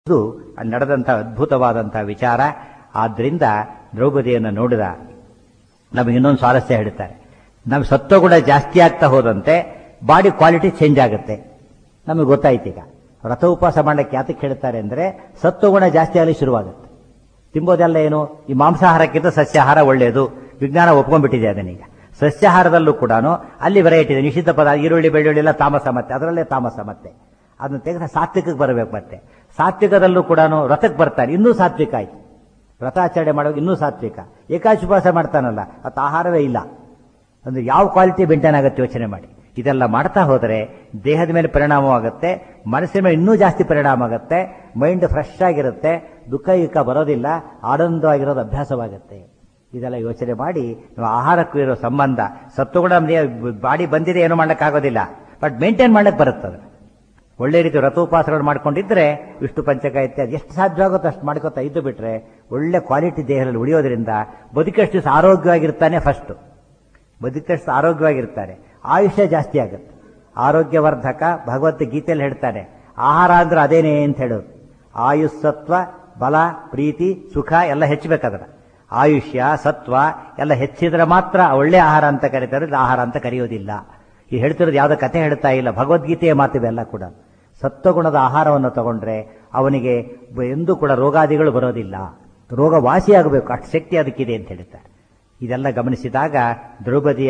ಇದು ಅಲ್ಲಿ ನಡೆದಂಥ ಅದ್ಭುತವಾದಂತಹ ವಿಚಾರ ಆದ್ರಿಂದ ದ್ರೌಪದಿಯನ್ನು ನೋಡಿದ ನಮಗೆ ಇನ್ನೊಂದು ಸ್ವಾರಸ್ಯ ಹೇಳ್ತಾರೆ ನಮ್ಮ ಸತ್ವಗುಣ ಜಾಸ್ತಿ ಆಗ್ತಾ ಹೋದಂತೆ ಬಾಡಿ ಕ್ವಾಲಿಟಿ ಚೇಂಜ್ ಆಗುತ್ತೆ ನಮಗೆ ಗೊತ್ತಾಯ್ತು ಈಗ ವ್ರತ ಉಪವಾಸ ಮಾಡಕ್ಕೆ ಯಾತಕ್ಕೆ ಹೇಳ್ತಾರೆ ಅಂದ್ರೆ ಸತ್ವಗುಣ ಜಾಸ್ತಿ ಆಗಲಿ ಶುರುವಾಗುತ್ತೆ ತಿಂಬೋದೆಲ್ಲ ಏನು ಈ ಮಾಂಸಾಹಾರಕ್ಕಿಂತ ಸಸ್ಯಾಹಾರ ಒಳ್ಳೆಯದು ವಿಜ್ಞಾನ ಒಪ್ಕೊಂಡ್ಬಿಟ್ಟಿದೆ ಅದನ್ನೀಗ ಸಸ್ಯಾಹಾರದಲ್ಲೂ ಕೂಡ ಅಲ್ಲಿ ವೆರೈಟಿ ಇದೆ ನಿಷಿದ್ಧ ಪದ ಈರುಳ್ಳಿ ಬೆಳ್ಳುಳ್ಳಿ ಎಲ್ಲ ತಾಮಸ ಮತ್ತೆ ಅದರಲ್ಲೇ ತಾಮಸ ಮತ್ತೆ ಅದನ್ನ ತೆಗೆದ ಸಾತ್ವಿಕಕ್ಕೆ ಬರಬೇಕು ಮತ್ತೆ ಸಾತ್ವಿಕದಲ್ಲೂ ಕೂಡ ವ್ರತಕ್ಕೆ ಬರ್ತಾರೆ ಇನ್ನೂ ಸಾತ್ವಿಕ ಆಯ್ತು ವ್ರತಾಚರಣೆ ಮಾಡುವಾಗ ಇನ್ನೂ ಸಾತ್ವಿಕ ಏಕಾಶಿ ಉಪವಾಸ ಮಾಡ್ತಾನಲ್ಲ ಅದು ಆಹಾರವೇ ಇಲ್ಲ ಅಂದ್ರೆ ಯಾವ ಕ್ವಾಲಿಟಿ ಮೇಂಟೈನ್ ಆಗುತ್ತೆ ಯೋಚನೆ ಮಾಡಿ ಇದೆಲ್ಲ ಮಾಡ್ತಾ ಹೋದರೆ ದೇಹದ ಮೇಲೆ ಪರಿಣಾಮವಾಗುತ್ತೆ ಮನಸ್ಸಿನ ಮೇಲೆ ಇನ್ನೂ ಜಾಸ್ತಿ ಪರಿಣಾಮ ಆಗುತ್ತೆ ಮೈಂಡ್ ಫ್ರೆಶ್ ಆಗಿರುತ್ತೆ ದುಃಖ ಗಿಕ್ಕ ಬರೋದಿಲ್ಲ ಆನಂದವಾಗಿರೋದು ಅಭ್ಯಾಸವಾಗುತ್ತೆ ಇದೆಲ್ಲ ಯೋಚನೆ ಮಾಡಿ ನಾವು ಆಹಾರಕ್ಕೂ ಇರೋ ಸಂಬಂಧ ಸತ್ವಗುಣ ಬಾಡಿ ಬಂದಿದೆ ಏನು ಮಾಡೋಕ್ಕಾಗೋದಿಲ್ಲ ಬಟ್ ಮೇಂಟೈನ್ ಮಾಡಕ್ಕೆ ಬರುತ್ತದೆ ಒಳ್ಳೆ ರೀತಿ ವ್ರತೋಪಾಸಗಳು ಮಾಡ್ಕೊಂಡಿದ್ರೆ ವಿಷ್ಣು ಪಂಚಕಾಯಿತ್ಯ ಅದು ಎಷ್ಟು ಸಾಧ್ಯವಾಗುತ್ತೋ ಅಷ್ಟು ಮಾಡ್ಕೊತಾ ಇದ್ದು ಬಿಟ್ರೆ ಒಳ್ಳೆ ಕ್ವಾಲಿಟಿ ದೇಹದಲ್ಲಿ ಉಳಿಯೋದ್ರಿಂದ ಬದುಕಷ್ಟು ದಿವಸ ಆರೋಗ್ಯವಾಗಿರ್ತಾನೆ ಫಸ್ಟ್ ಬದುಕಷ್ಟು ಆರೋಗ್ಯವಾಗಿರ್ತಾರೆ ಆಯುಷ್ಯ ಜಾಸ್ತಿ ಆಗುತ್ತೆ ಆರೋಗ್ಯವರ್ಧಕ ಭಗವದ್ಗೀತೆಯಲ್ಲಿ ಹೇಳ್ತಾನೆ ಆಹಾರ ಅಂದ್ರೆ ಅದೇನೇ ಅಂತ ಹೇಳೋದು ಆಯುಸ್ಸತ್ವ ಬಲ ಪ್ರೀತಿ ಸುಖ ಎಲ್ಲ ಹೆಚ್ಚಬೇಕದರ ಆಯುಷ್ಯ ಸತ್ವ ಎಲ್ಲ ಹೆಚ್ಚಿದ್ರೆ ಮಾತ್ರ ಒಳ್ಳೆ ಆಹಾರ ಅಂತ ಕರೀತಾರೆ ಇದು ಆಹಾರ ಅಂತ ಕರೆಯೋದಿಲ್ಲ ಈ ಹೇಳ್ತಿರೋದು ಯಾವುದೋ ಕಥೆ ಹೇಳ್ತಾ ಇಲ್ಲ ಭಗವದ್ಗೀತೆಯ ಮಾತಿವೆಲ್ಲ ಕೂಡ ಸತ್ವಗುಣದ ಆಹಾರವನ್ನು ತಗೊಂಡ್ರೆ ಅವನಿಗೆ ಎಂದೂ ಕೂಡ ರೋಗಾದಿಗಳು ಬರೋದಿಲ್ಲ ರೋಗ ವಾಸಿಯಾಗಬೇಕು ಅಷ್ಟು ಶಕ್ತಿ ಅದಕ್ಕಿದೆ ಅಂತ ಹೇಳ್ತಾರೆ ಇದೆಲ್ಲ ಗಮನಿಸಿದಾಗ ದ್ರೌಪದಿಯ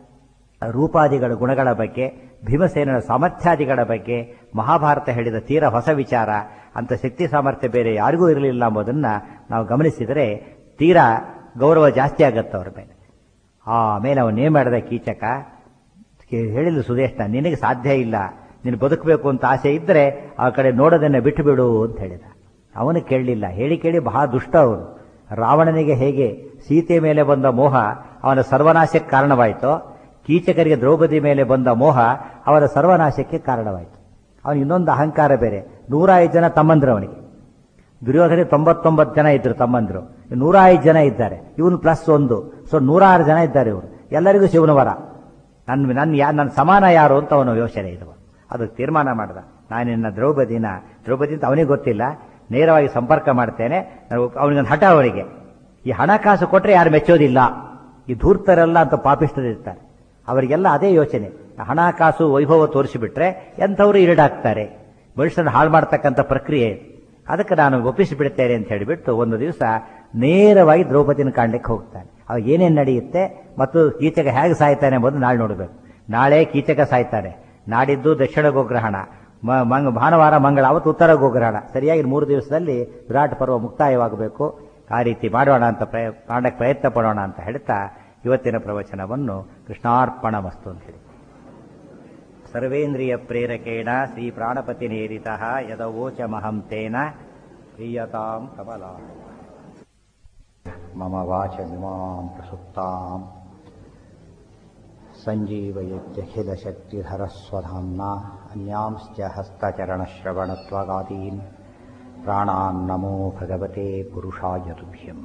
ರೂಪಾದಿಗಳ ಗುಣಗಳ ಬಗ್ಗೆ ಭೀಮಸೇನನ ಸಾಮರ್ಥ್ಯಾದಿಗಳ ಬಗ್ಗೆ ಮಹಾಭಾರತ ಹೇಳಿದ ತೀರ ಹೊಸ ವಿಚಾರ ಅಂತ ಶಕ್ತಿ ಸಾಮರ್ಥ್ಯ ಬೇರೆ ಯಾರಿಗೂ ಇರಲಿಲ್ಲ ಎಂಬುದನ್ನ ನಾವು ಗಮನಿಸಿದರೆ ತೀರಾ ಗೌರವ ಜಾಸ್ತಿ ಆಗತ್ತೆ ಅವ್ರ ಮೇಲೆ ಆಮೇಲೆ ಅವನೇನ್ ಮಾಡಿದ ಕೀಚಕ ಹೇಳಿಲ್ಲ ಸುದೇಶ್ನ ನಿನಗೆ ಸಾಧ್ಯ ಇಲ್ಲ ನೀನು ಬದುಕಬೇಕು ಅಂತ ಆಸೆ ಇದ್ರೆ ಆ ಕಡೆ ನೋಡೋದನ್ನ ಬಿಟ್ಟು ಬಿಡು ಅಂತ ಹೇಳಿದ ಅವನು ಕೇಳಲಿಲ್ಲ ಹೇಳಿ ಕೇಳಿ ಬಹಳ ದುಷ್ಟ ಅವನು ರಾವಣನಿಗೆ ಹೇಗೆ ಸೀತೆ ಮೇಲೆ ಬಂದ ಮೋಹ ಅವನ ಸರ್ವನಾಶಕ್ಕೆ ಕಾರಣವಾಯಿತು ಕೀಚಕರಿಗೆ ದ್ರೌಪದಿ ಮೇಲೆ ಬಂದ ಮೋಹ ಅವರ ಸರ್ವನಾಶಕ್ಕೆ ಕಾರಣವಾಯಿತು ಅವನು ಇನ್ನೊಂದು ಅಹಂಕಾರ ಬೇರೆ ನೂರ ಐದು ಜನ ತಮ್ಮಂದ್ರು ಅವನಿಗೆ ದುರ್ಯೋಧನ ತೊಂಬತ್ತೊಂಬತ್ತು ಜನ ಇದ್ರು ತಮ್ಮಂದ್ರು ನೂರ ಐದು ಜನ ಇದ್ದಾರೆ ಇವನು ಪ್ಲಸ್ ಒಂದು ಸೊ ನೂರಾರು ಜನ ಇದ್ದಾರೆ ಇವರು ಎಲ್ಲರಿಗೂ ಶಿವನವರ ನನ್ನ ನನ್ನ ಯಾ ನನ್ನ ಸಮಾನ ಯಾರು ಅಂತ ಅವನು ಯೋಚನೆ ಇರುವ ಅದಕ್ಕೆ ತೀರ್ಮಾನ ಮಾಡ್ದ ನಾನಿನ್ನ ದ್ರೌಪದಿನ ದ್ರೌಪದಿ ಅಂತ ಅವನಿಗೆ ಗೊತ್ತಿಲ್ಲ ನೇರವಾಗಿ ಸಂಪರ್ಕ ಮಾಡ್ತೇನೆ ಅವನಿಗೊಂದು ಹಠ ಅವರಿಗೆ ಈ ಹಣಕಾಸು ಕೊಟ್ಟರೆ ಯಾರು ಮೆಚ್ಚೋದಿಲ್ಲ ಈ ಧೂರ್ತರೆಲ್ಲ ಅಂತ ಪಾಪಿಸ್ತದಿರ್ತಾರೆ ಅವರಿಗೆಲ್ಲ ಅದೇ ಯೋಚನೆ ಹಣಕಾಸು ವೈಭವ ತೋರಿಸಿಬಿಟ್ರೆ ಎಂಥವರು ಈಡಾಗ್ತಾರೆ ಮನುಷ್ಯನ ಹಾಳು ಮಾಡ್ತಕ್ಕಂಥ ಪ್ರಕ್ರಿಯೆ ಅದಕ್ಕೆ ನಾನು ಒಪ್ಪಿಸಿ ಬಿಡ್ತೇನೆ ಅಂತ ಹೇಳಿಬಿಟ್ಟು ಒಂದು ದಿವಸ ನೇರವಾಗಿ ದ್ರೌಪದಿನ ಕಾಣ್ಲಿಕ್ಕೆ ಹೋಗ್ತಾನೆ ಅವಾಗ ಏನೇನು ನಡೆಯುತ್ತೆ ಮತ್ತು ಕೀಚಕ ಹೇಗೆ ಸಾಯ್ತಾನೆ ಎಂಬುದು ನಾಳೆ ನೋಡಬೇಕು ನಾಳೆ ಕೀಚಕ ಸಾಯ್ತಾನೆ ನಾಡಿದ್ದು ದಕ್ಷಿಣ ಗೋಗ್ರಹಣ ಮಂಗ ಭಾನುವಾರ ಮಂಗಳ ಅವತ್ತು ಉತ್ತರ ಗೋಗ್ರಹಣ ಸರಿಯಾಗಿ ಮೂರು ದಿವಸದಲ್ಲಿ ವಿರಾಟ್ ಪರ್ವ ಮುಕ್ತಾಯವಾಗಬೇಕು ಆ ರೀತಿ ಮಾಡೋಣ ಅಂತ ಪ್ರಯ ಮಾಡಕ್ಕೆ ಪ್ರಯತ್ನ ಪಡೋಣ ಅಂತ ಹೇಳ್ತಾ ಇವತ್ತಿನ ಪ್ರವಚನವನ್ನು ಕೃಷ್ಣಾರ್ಪಣ ಮಸ್ತು ಅಂತ ಹೇಳಿ ಸರ್ವೇಂದ್ರಿಯ ಪ್ರೇರಕೇಣ ಶ್ರೀ ಪ್ರಾಣಪತಿ ನೇರಿತ ಯದವೋಚ ಮಹಂ ತೇನ ಪ್ರಿಯತಾಂ ಕಮಲಾ ಮಮ ವಾಚ ಇಮಾಂ ಪ್ರಸುಪ್ತಾಂ सञ्जीवयत्यखिलशक्तिधरस्वधाम्ना अन्यांश्च हस्तचरणश्रवणत्वगादीन् प्राणान्नमो भगवते पुरुषाय तुभ्यम्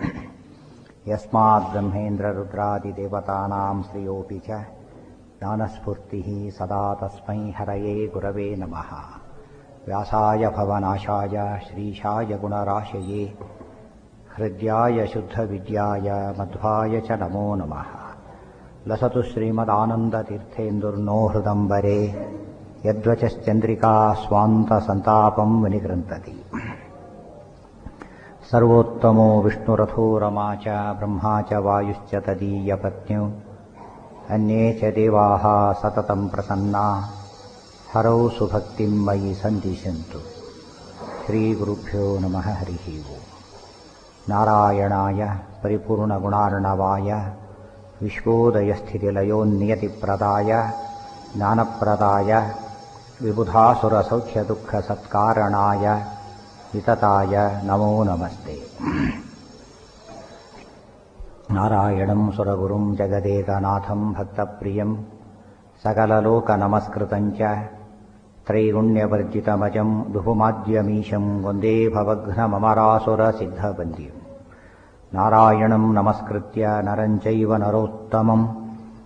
यस्माद्ब्रह्मेन्द्ररुद्रादिदेवतानां श्रियोऽपि च ज्ञानस्फूर्तिः सदा तस्मै हरये गुरवे नमः व्यासाय भवनाशाय श्रीशाय गुणराशये हृद्याय शुद्धविद्याय मध्वाय च नमो नमः लसतु श्रीमदानन्दतीर्थेन्दुर्नो हृदम्बरे यद्वचश्चन्द्रिका स्वान्तसन्तापं विनिगृन्तति सर्वोत्तमो विष्णुरथो रमा च ब्रह्मा च वायुश्च तदीयपत्न्यौ अन्ये च देवाः सततं प्रसन्ना हरौ सुभक्तिं मयि सन्दिशन्तु श्रीगुरुभ्यो नमः हरिः ओम् नारायणाय परिपूर्णगुणार्णवाय विश्वोदयस्थितिलयोन्नियतिप्रदाय ज्ञानप्रदाय विबुधासुरसौख्यदुःखसत्कारणाय वितताय नमो नमस्ते नारायणं सुरगुरुं जगदेकनाथं भक्तप्रियं सकललोकनमस्कृतं च त्रैगुण्यवर्जितमजं दुहुमाद्यमीशं वन्दे भवघ्नममरासुरसिद्धवन्द्यम् नारायणं नमस्कृत्य नरं चैव नरोत्तमं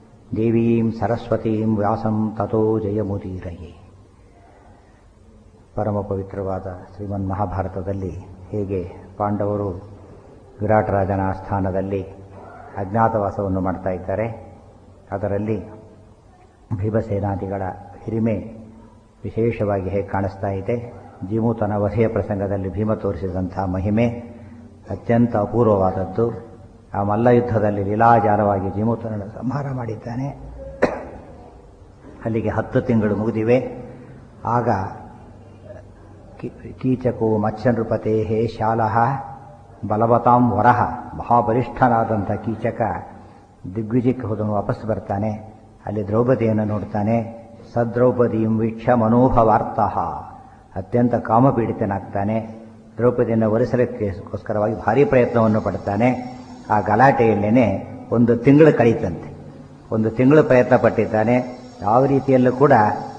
देवीं सरस्वतीं व्यासं ततो जयमुदीरये ಪರಮ ಪವಿತ್ರವಾದ ಶ್ರೀಮನ್ ಮಹಾಭಾರತದಲ್ಲಿ ಹೇಗೆ ಪಾಂಡವರು ವಿರಾಟ್ ರಾಜನ ಆಸ್ಥಾನದಲ್ಲಿ ಅಜ್ಞಾತವಾಸವನ್ನು ಮಾಡ್ತಾ ಇದ್ದಾರೆ ಅದರಲ್ಲಿ ಭೀಮಸೇನಾದಿಗಳ ಹಿರಿಮೆ ವಿಶೇಷವಾಗಿ ಹೇಗೆ ಕಾಣಿಸ್ತಾ ಇದೆ ಜೀಮೂತನ ವಧೆಯ ಪ್ರಸಂಗದಲ್ಲಿ ಭೀಮ ತೋರಿಸಿದಂಥ ಮಹಿಮೆ ಅತ್ಯಂತ ಅಪೂರ್ವವಾದದ್ದು ಆ ಮಲ್ಲಯುದ್ಧದಲ್ಲಿ ಲೀಲಾಜಾಲವಾಗಿ ಜೀಮೂತನ ಸಂಹಾರ ಮಾಡಿದ್ದಾನೆ ಅಲ್ಲಿಗೆ ಹತ್ತು ತಿಂಗಳು ಮುಗಿದಿವೆ ಆಗ ಕೀಚಕು ಮತ್ಸ್ಯನೃಪತೆ ಹೇ ಶಾಲಹ ಬಲವತಾಂ ವರಹ ಮಹಾಬಲಿಷ್ಠನಾದಂಥ ಕೀಚಕ ದಿಗ್ವಿಜಯಕ್ಕೆ ಹೋದನು ವಾಪಸ್ ಬರ್ತಾನೆ ಅಲ್ಲಿ ದ್ರೌಪದಿಯನ್ನು ನೋಡ್ತಾನೆ ಸದ್ರೌಪದಿಂ ವೀಕ್ಷ ಮನೋಭವಾರ್ಥ ಅತ್ಯಂತ ಕಾಮಪೀಡಿತನಾಗ್ತಾನೆ ದ್ರೌಪದಿಯನ್ನು ಒಲಿಸಲಿಕ್ಕೋಸ್ಕರವಾಗಿ ಭಾರಿ ಪ್ರಯತ್ನವನ್ನು ಪಡ್ತಾನೆ ಆ ಗಲಾಟೆಯಲ್ಲೇನೆ ಒಂದು ತಿಂಗಳು ಕಳೀತಂತೆ ಒಂದು ತಿಂಗಳು ಪ್ರಯತ್ನ ಪಟ್ಟಿದ್ದಾನೆ ಯಾವ ರೀತಿಯಲ್ಲೂ ಕೂಡ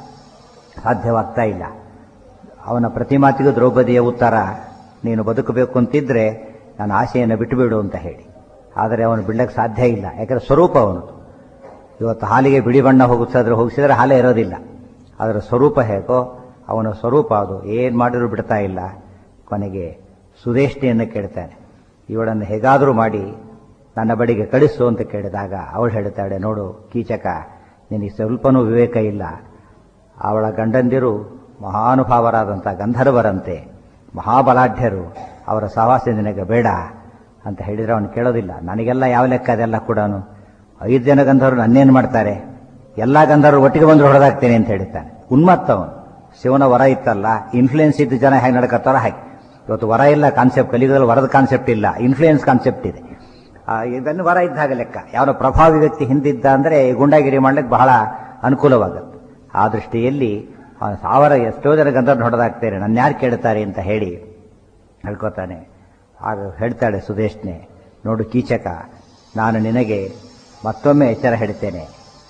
ಸಾಧ್ಯವಾಗ್ತಾ ಇಲ್ಲ ಅವನ ಪ್ರತಿಮಾತಿಗೂ ದ್ರೌಪದಿಯ ಉತ್ತರ ನೀನು ಬದುಕಬೇಕು ಅಂತಿದ್ರೆ ನನ್ನ ಆಸೆಯನ್ನು ಬಿಟ್ಟುಬಿಡು ಅಂತ ಹೇಳಿ ಆದರೆ ಅವನು ಬಿಡಕ್ಕೆ ಸಾಧ್ಯ ಇಲ್ಲ ಯಾಕಂದರೆ ಸ್ವರೂಪ ಅವನು ಇವತ್ತು ಹಾಲಿಗೆ ಬಿಳಿ ಬಣ್ಣ ಹೋಗಿಸಿದ್ರೆ ಹೋಗಿಸಿದ್ರೆ ಹಾಲೇ ಇರೋದಿಲ್ಲ ಅದರ ಸ್ವರೂಪ ಹೇಗೋ ಅವನ ಸ್ವರೂಪ ಅದು ಏನು ಮಾಡಿದ್ರು ಬಿಡ್ತಾ ಇಲ್ಲ ಕೊನೆಗೆ ಸುದೇಷ್ಣಿಯನ್ನು ಕೇಳ್ತಾನೆ ಇವಳನ್ನು ಹೇಗಾದರೂ ಮಾಡಿ ನನ್ನ ಬಳಿಗೆ ಕಳಿಸು ಅಂತ ಕೇಳಿದಾಗ ಅವಳು ಹೇಳ್ತಾಳೆ ನೋಡು ಕೀಚಕ ನಿನಗೆ ಸ್ವಲ್ಪನೂ ವಿವೇಕ ಇಲ್ಲ ಅವಳ ಗಂಡಂದಿರು ಮಹಾನುಭಾವರಾದಂಥ ಗಂಧರ್ವರಂತೆ ಮಹಾಬಲಾಢ್ಯರು ಅವರ ಸಹವಾಸ ನಿನಗೆ ಬೇಡ ಅಂತ ಹೇಳಿದರೆ ಅವನು ಕೇಳೋದಿಲ್ಲ ನನಗೆಲ್ಲ ಯಾವ ಲೆಕ್ಕ ಅದೆಲ್ಲ ಕೂಡ ಐದು ಜನ ಗಂಧರ್ವರು ನನ್ನೇನು ಮಾಡ್ತಾರೆ ಎಲ್ಲ ಗಂಧರ್ವರು ಒಟ್ಟಿಗೆ ಬಂದು ಹೊಡೆದಾಗ್ತೇನೆ ಅಂತ ಹೇಳ್ತಾನೆ ಉನ್ಮತ್ತ ಅವನು ಶಿವನ ವರ ಇತ್ತಲ್ಲ ಇನ್ಫ್ಲೂಯೆನ್ಸ್ ಇದ್ದ ಜನ ಹೇಗೆ ನಡ್ಕತ್ತಾರೋ ಹಾಗೆ ಇವತ್ತು ವರ ಇಲ್ಲ ಕಾನ್ಸೆಪ್ಟ್ ಕಲಿಯುಗದಲ್ಲಿ ವರದ ಕಾನ್ಸೆಪ್ಟ್ ಇಲ್ಲ ಇನ್ಫ್ಲೂಯೆನ್ಸ್ ಕಾನ್ಸೆಪ್ಟ್ ಇದೆ ಇದನ್ನು ವರ ಇದ್ದಾಗ ಲೆಕ್ಕ ಯಾವ ಪ್ರಭಾವಿ ವ್ಯಕ್ತಿ ಹಿಂದಿದ್ದ ಅಂದರೆ ಗುಂಡಾಗಿರಿ ಮಾಡ್ಲಿಕ್ಕೆ ಬಹಳ ಅನುಕೂಲವಾಗುತ್ತೆ ಆ ದೃಷ್ಟಿಯಲ್ಲಿ ಸಾವಿರ ಎಷ್ಟೋ ಜನ ಗಂಧರ್ವ ಹೊಡೆದಾಗ್ತೇನೆ ನನ್ನ ಯಾರು ಕೇಳ್ತಾರೆ ಅಂತ ಹೇಳಿ ಹೇಳ್ಕೊತಾನೆ ಆಗ ಹೇಳ್ತಾಳೆ ಸುದೇಶ್ನೆ ನೋಡು ಕೀಚಕ ನಾನು ನಿನಗೆ ಮತ್ತೊಮ್ಮೆ ಎಚ್ಚರ ಹೇಳ್ತೇನೆ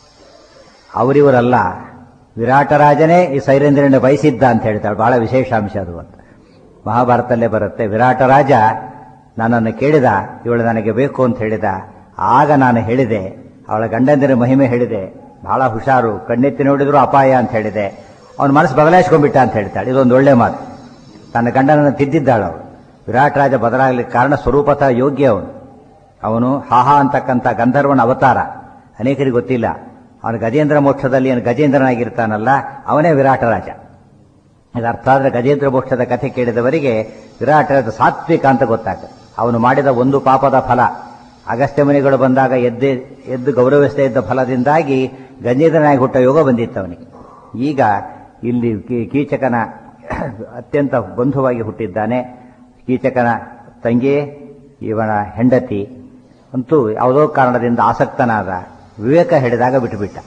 ಅವರಿವರಲ್ಲ ವಿರಾಟರಾಜನೇ ಈ ಸೈರೇಂದ್ರನ ಬಯಸಿದ್ದ ಅಂತ ಹೇಳ್ತಾಳೆ ಬಹಳ ವಿಶೇಷ ಅಂಶ ಅದು ಅಂತ ಮಹಾಭಾರತಲ್ಲೇ ಬರುತ್ತೆ ವಿರಾಟ ರಾಜ ನನ್ನನ್ನು ಕೇಳಿದ ಇವಳು ನನಗೆ ಬೇಕು ಅಂತ ಹೇಳಿದ ಆಗ ನಾನು ಹೇಳಿದೆ ಅವಳ ಗಂಡಂದಿರ ಮಹಿಮೆ ಹೇಳಿದೆ ಬಹಳ ಹುಷಾರು ಕಣ್ಣೆತ್ತಿ ನೋಡಿದ್ರು ಅಪಾಯ ಅಂತ ಹೇಳಿದೆ ಅವನ ಮನಸ್ಸು ಬದಲಾಯಿಸ್ಕೊಂಡ್ಬಿಟ್ಟ ಅಂತ ಹೇಳ್ತಾಳೆ ಇದೊಂದು ಒಳ್ಳೆ ಮಾತು ತನ್ನ ಗಂಡನನ್ನು ತಿದ್ದಿದ್ದಾಳು ಅವಳು ವಿರಾಟ್ ರಾಜ ಬದಲಾಗಲಿಕ್ಕೆ ಕಾರಣ ಸ್ವರೂಪತಃ ಯೋಗ್ಯ ಅವನು ಅವನು ಹಾಹಾ ಅಂತಕ್ಕಂಥ ಗಂಧರ್ವನ ಅವತಾರ ಅನೇಕರಿಗೆ ಗೊತ್ತಿಲ್ಲ ಅವನು ಗಜೇಂದ್ರ ಮೋಕ್ಷದಲ್ಲಿ ಏನು ಗಜೇಂದ್ರನಾಗಿರ್ತಾನಲ್ಲ ಅವನೇ ವಿರಾಟ ರಾಜ ಇದು ಅರ್ಥ ಆದರೆ ಗಜೇಂದ್ರ ಮೋಕ್ಷದ ಕಥೆ ಕೇಳಿದವರಿಗೆ ವಿರಾಟ ರಾಜ ಸಾತ್ವಿಕ ಅಂತ ಗೊತ್ತಾಗ್ತದೆ ಅವನು ಮಾಡಿದ ಒಂದು ಪಾಪದ ಫಲ ಅಗಸ್ತ್ಯ ಮುನಿಗಳು ಬಂದಾಗ ಎದ್ದೆ ಎದ್ದು ಗೌರವಿಸದೇ ಇದ್ದ ಫಲದಿಂದಾಗಿ ಗಜೇಂದ್ರನಾಗಿ ಹುಟ್ಟ ಯೋಗ ಬಂದಿತ್ತು ಅವನಿಗೆ ಈಗ ಇಲ್ಲಿ ಕೀಚಕನ ಅತ್ಯಂತ ಬಂಧುವಾಗಿ ಹುಟ್ಟಿದ್ದಾನೆ ಕೀಚಕನ ತಂಗಿ ಇವನ ಹೆಂಡತಿ ಅಂತೂ ಯಾವುದೋ ಕಾರಣದಿಂದ ಆಸಕ್ತನಾದ ವಿವೇಕ ಹಿಡಿದಾಗ ಬಿಟ್ಟುಬಿಟ್ಟ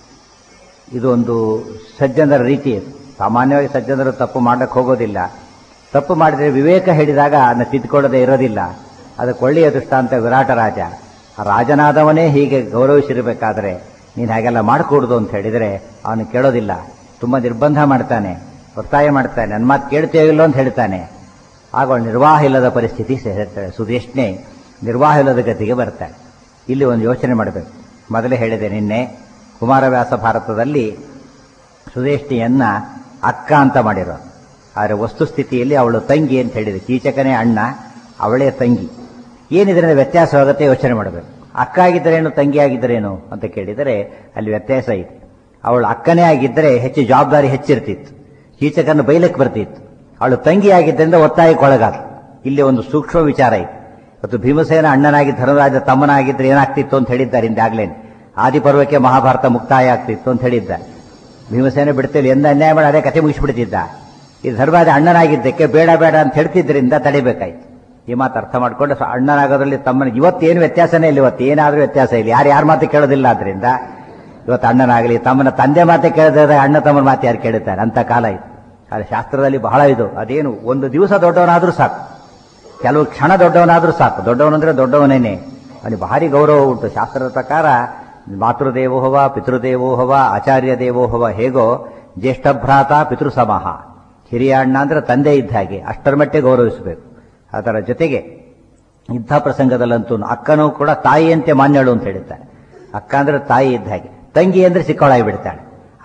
ಇದು ಒಂದು ಸಜ್ಜನರ ರೀತಿ ಸಾಮಾನ್ಯವಾಗಿ ಸಜ್ಜನರು ತಪ್ಪು ಮಾಡಕ್ಕೆ ಹೋಗೋದಿಲ್ಲ ತಪ್ಪು ಮಾಡಿದರೆ ವಿವೇಕ ಹಿಡಿದಾಗ ಅದನ್ನ ತಿದ್ದುಕೊಳ್ಳದೆ ಇರೋದಿಲ್ಲ ಅದಕ್ಕೆ ಒಳ್ಳೆಯ ದೃಷ್ಟಾಂತ ವಿರಾಟ ರಾಜ ಆ ರಾಜನಾದವನೇ ಹೀಗೆ ಗೌರವಿಸಿರಬೇಕಾದ್ರೆ ನೀನು ಹಾಗೆಲ್ಲ ಮಾಡಿಕೊಡುದು ಅಂತ ಹೇಳಿದರೆ ಅವನು ಕೇಳೋದಿಲ್ಲ ತುಂಬ ನಿರ್ಬಂಧ ಮಾಡ್ತಾನೆ ಒತ್ತಾಯ ಮಾಡ್ತಾನೆ ನನ್ನ ಮಾತು ಕೇಳ್ತೇವೆ ಇಲ್ಲೋ ಅಂತ ಹೇಳ್ತಾನೆ ಆಗ ನಿರ್ವಾಹ ಇಲ್ಲದ ಪರಿಸ್ಥಿತಿ ಹೇಳ್ತಾಳೆ ಸುದೇಶ್ನೆ ನಿರ್ವಾಹ ಇಲ್ಲದ ಗತಿಗೆ ಬರ್ತಾಳೆ ಇಲ್ಲಿ ಒಂದು ಯೋಚನೆ ಮಾಡಬೇಕು ಮೊದಲೇ ಹೇಳಿದೆ ನಿನ್ನೆ ಕುಮಾರವ್ಯಾಸ ಭಾರತದಲ್ಲಿ ಸುದೇಶ್ನಿಯನ್ನ ಅಕ್ಕ ಅಂತ ಮಾಡಿರೋ ಆದರೆ ವಸ್ತುಸ್ಥಿತಿಯಲ್ಲಿ ಅವಳು ತಂಗಿ ಅಂತ ಹೇಳಿದೆ ಕೀಚಕನೇ ಅಣ್ಣ ಅವಳೇ ತಂಗಿ ಏನಿದ್ರಿಂದ ವ್ಯತ್ಯಾಸವಾಗುತ್ತೆ ಯೋಚನೆ ಮಾಡಬೇಕು ಅಕ್ಕ ಆಗಿದ್ದರೇನು ತಂಗಿ ಆಗಿದ್ದರೇನು ಅಂತ ಕೇಳಿದರೆ ಅಲ್ಲಿ ವ್ಯತ್ಯಾಸ ಇದೆ ಅವಳು ಅಕ್ಕನೇ ಆಗಿದ್ದರೆ ಹೆಚ್ಚು ಜವಾಬ್ದಾರಿ ಹೆಚ್ಚಿರ್ತಿತ್ತು ಕೀಚಕನ್ನು ಬೈಲಕ್ಕೆ ಬರ್ತಿತ್ತು ಅವಳು ತಂಗಿ ಆಗಿದ್ದರಿಂದ ಒತ್ತಾಯಕ್ಕೊಳಗಾದ ಇಲ್ಲಿ ಒಂದು ಸೂಕ್ಷ್ಮ ವಿಚಾರ ಇದೆ ಮತ್ತು ಭೀಮಸೇನ ಅಣ್ಣನಾಗಿ ಧರ್ಮರಾಜ ತಮ್ಮನಾಗಿದ್ದರೆ ಏನಾಗ್ತಿತ್ತು ಅಂತ ಹೇಳಿದ್ದಾರೆ ಹಿಂದಾಗ್ಲೇನೆ ಆದಿಪರ್ವಕ್ಕೆ ಮಹಾಭಾರತ ಮುಕ್ತಾಯ ಆಗ್ತಿತ್ತು ಅಂತ ಹೇಳಿದ್ದ ಭೀಮಸೇನ ಬಿಡ್ತಿಲ್ಲ ಎಂದ ಅನ್ಯಾಯ ಮಾಡಿ ಅದೇ ಕತೆ ಮುಗಿಸ್ಬಿಡ್ತಿದ್ದ ಈ ಧರ್ಮರಾಜ ಅಣ್ಣನಾಗಿದ್ದಕ್ಕೆ ಬೇಡ ಬೇಡ ಅಂತ ಹೇಳ್ತಿದ್ರಿಂದ ತಡಿಬೇಕಾಯ್ತು ಈ ಮಾತು ಅರ್ಥ ಮಾಡ್ಕೊಂಡು ಅಣ್ಣನಾಗೋದ್ರಲ್ಲಿ ತಮ್ಮನ ಇವತ್ತೇನು ವ್ಯತ್ಯಾಸನೇ ಇಲ್ಲ ಇವತ್ತು ಏನಾದರೂ ವ್ಯತ್ಯಾಸ ಇಲ್ಲ ಯಾರು ಯಾರ ಮಾತು ಕೇಳೋದಿಲ್ಲ ಆದ್ರಿಂದ ಇವತ್ತು ಅಣ್ಣನಾಗಲಿ ತಮ್ಮನ ತಂದೆ ಮಾತೆ ಕೇಳಿದ್ರೆ ಅಣ್ಣ ತಮ್ಮನ ಮಾತು ಯಾರು ಕೇಳುತ್ತಾರೆ ಅಂತ ಕಾಲ ಇತ್ತು ಆದರೆ ಶಾಸ್ತ್ರದಲ್ಲಿ ಬಹಳ ಇದು ಅದೇನು ಒಂದು ದಿವಸ ದೊಡ್ಡವನಾದರೂ ಸಾಕು ಕೆಲವು ಕ್ಷಣ ದೊಡ್ಡವನಾದರೂ ಸಾಕು ದೊಡ್ಡವನಂದ್ರೆ ದೊಡ್ಡವನೇನೆ ಅವನಿಗೆ ಭಾರಿ ಗೌರವ ಉಂಟು ಶಾಸ್ತ್ರದ ಪ್ರಕಾರ ಮಾತೃದೇವೋಹವ ಪಿತೃದೇವೋಹವ ಆಚಾರ್ಯ ದೇವೋಹವ ಹೇಗೋ ಜ್ಯೇಷ್ಠ ಭ್ರಾತ ಪಿತೃಸಮಹ ಹಿರಿಯ ಅಣ್ಣ ಅಂದ್ರೆ ತಂದೆ ಇದ್ದ ಹಾಗೆ ಅಷ್ಟರ ಮಟ್ಟಿಗೆ ಗೌರವಿಸಬೇಕು ಅದರ ಜೊತೆಗೆ ಇಂಥ ಪ್ರಸಂಗದಲ್ಲಂತೂ ಅಕ್ಕನೂ ಕೂಡ ತಾಯಿಯಂತೆ ಮಾನ್ಯಳು ಅಂತ ಹೇಳ್ತಾನೆ ಅಕ್ಕ ಅಂದ್ರೆ ತಾಯಿ ಇದ್ದ ಹಾಗೆ ತಂಗಿ ಅಂದ್ರೆ ಸಿಕ್ಕವಳಾಗಿ ಬಿಡ್ತಾಳೆ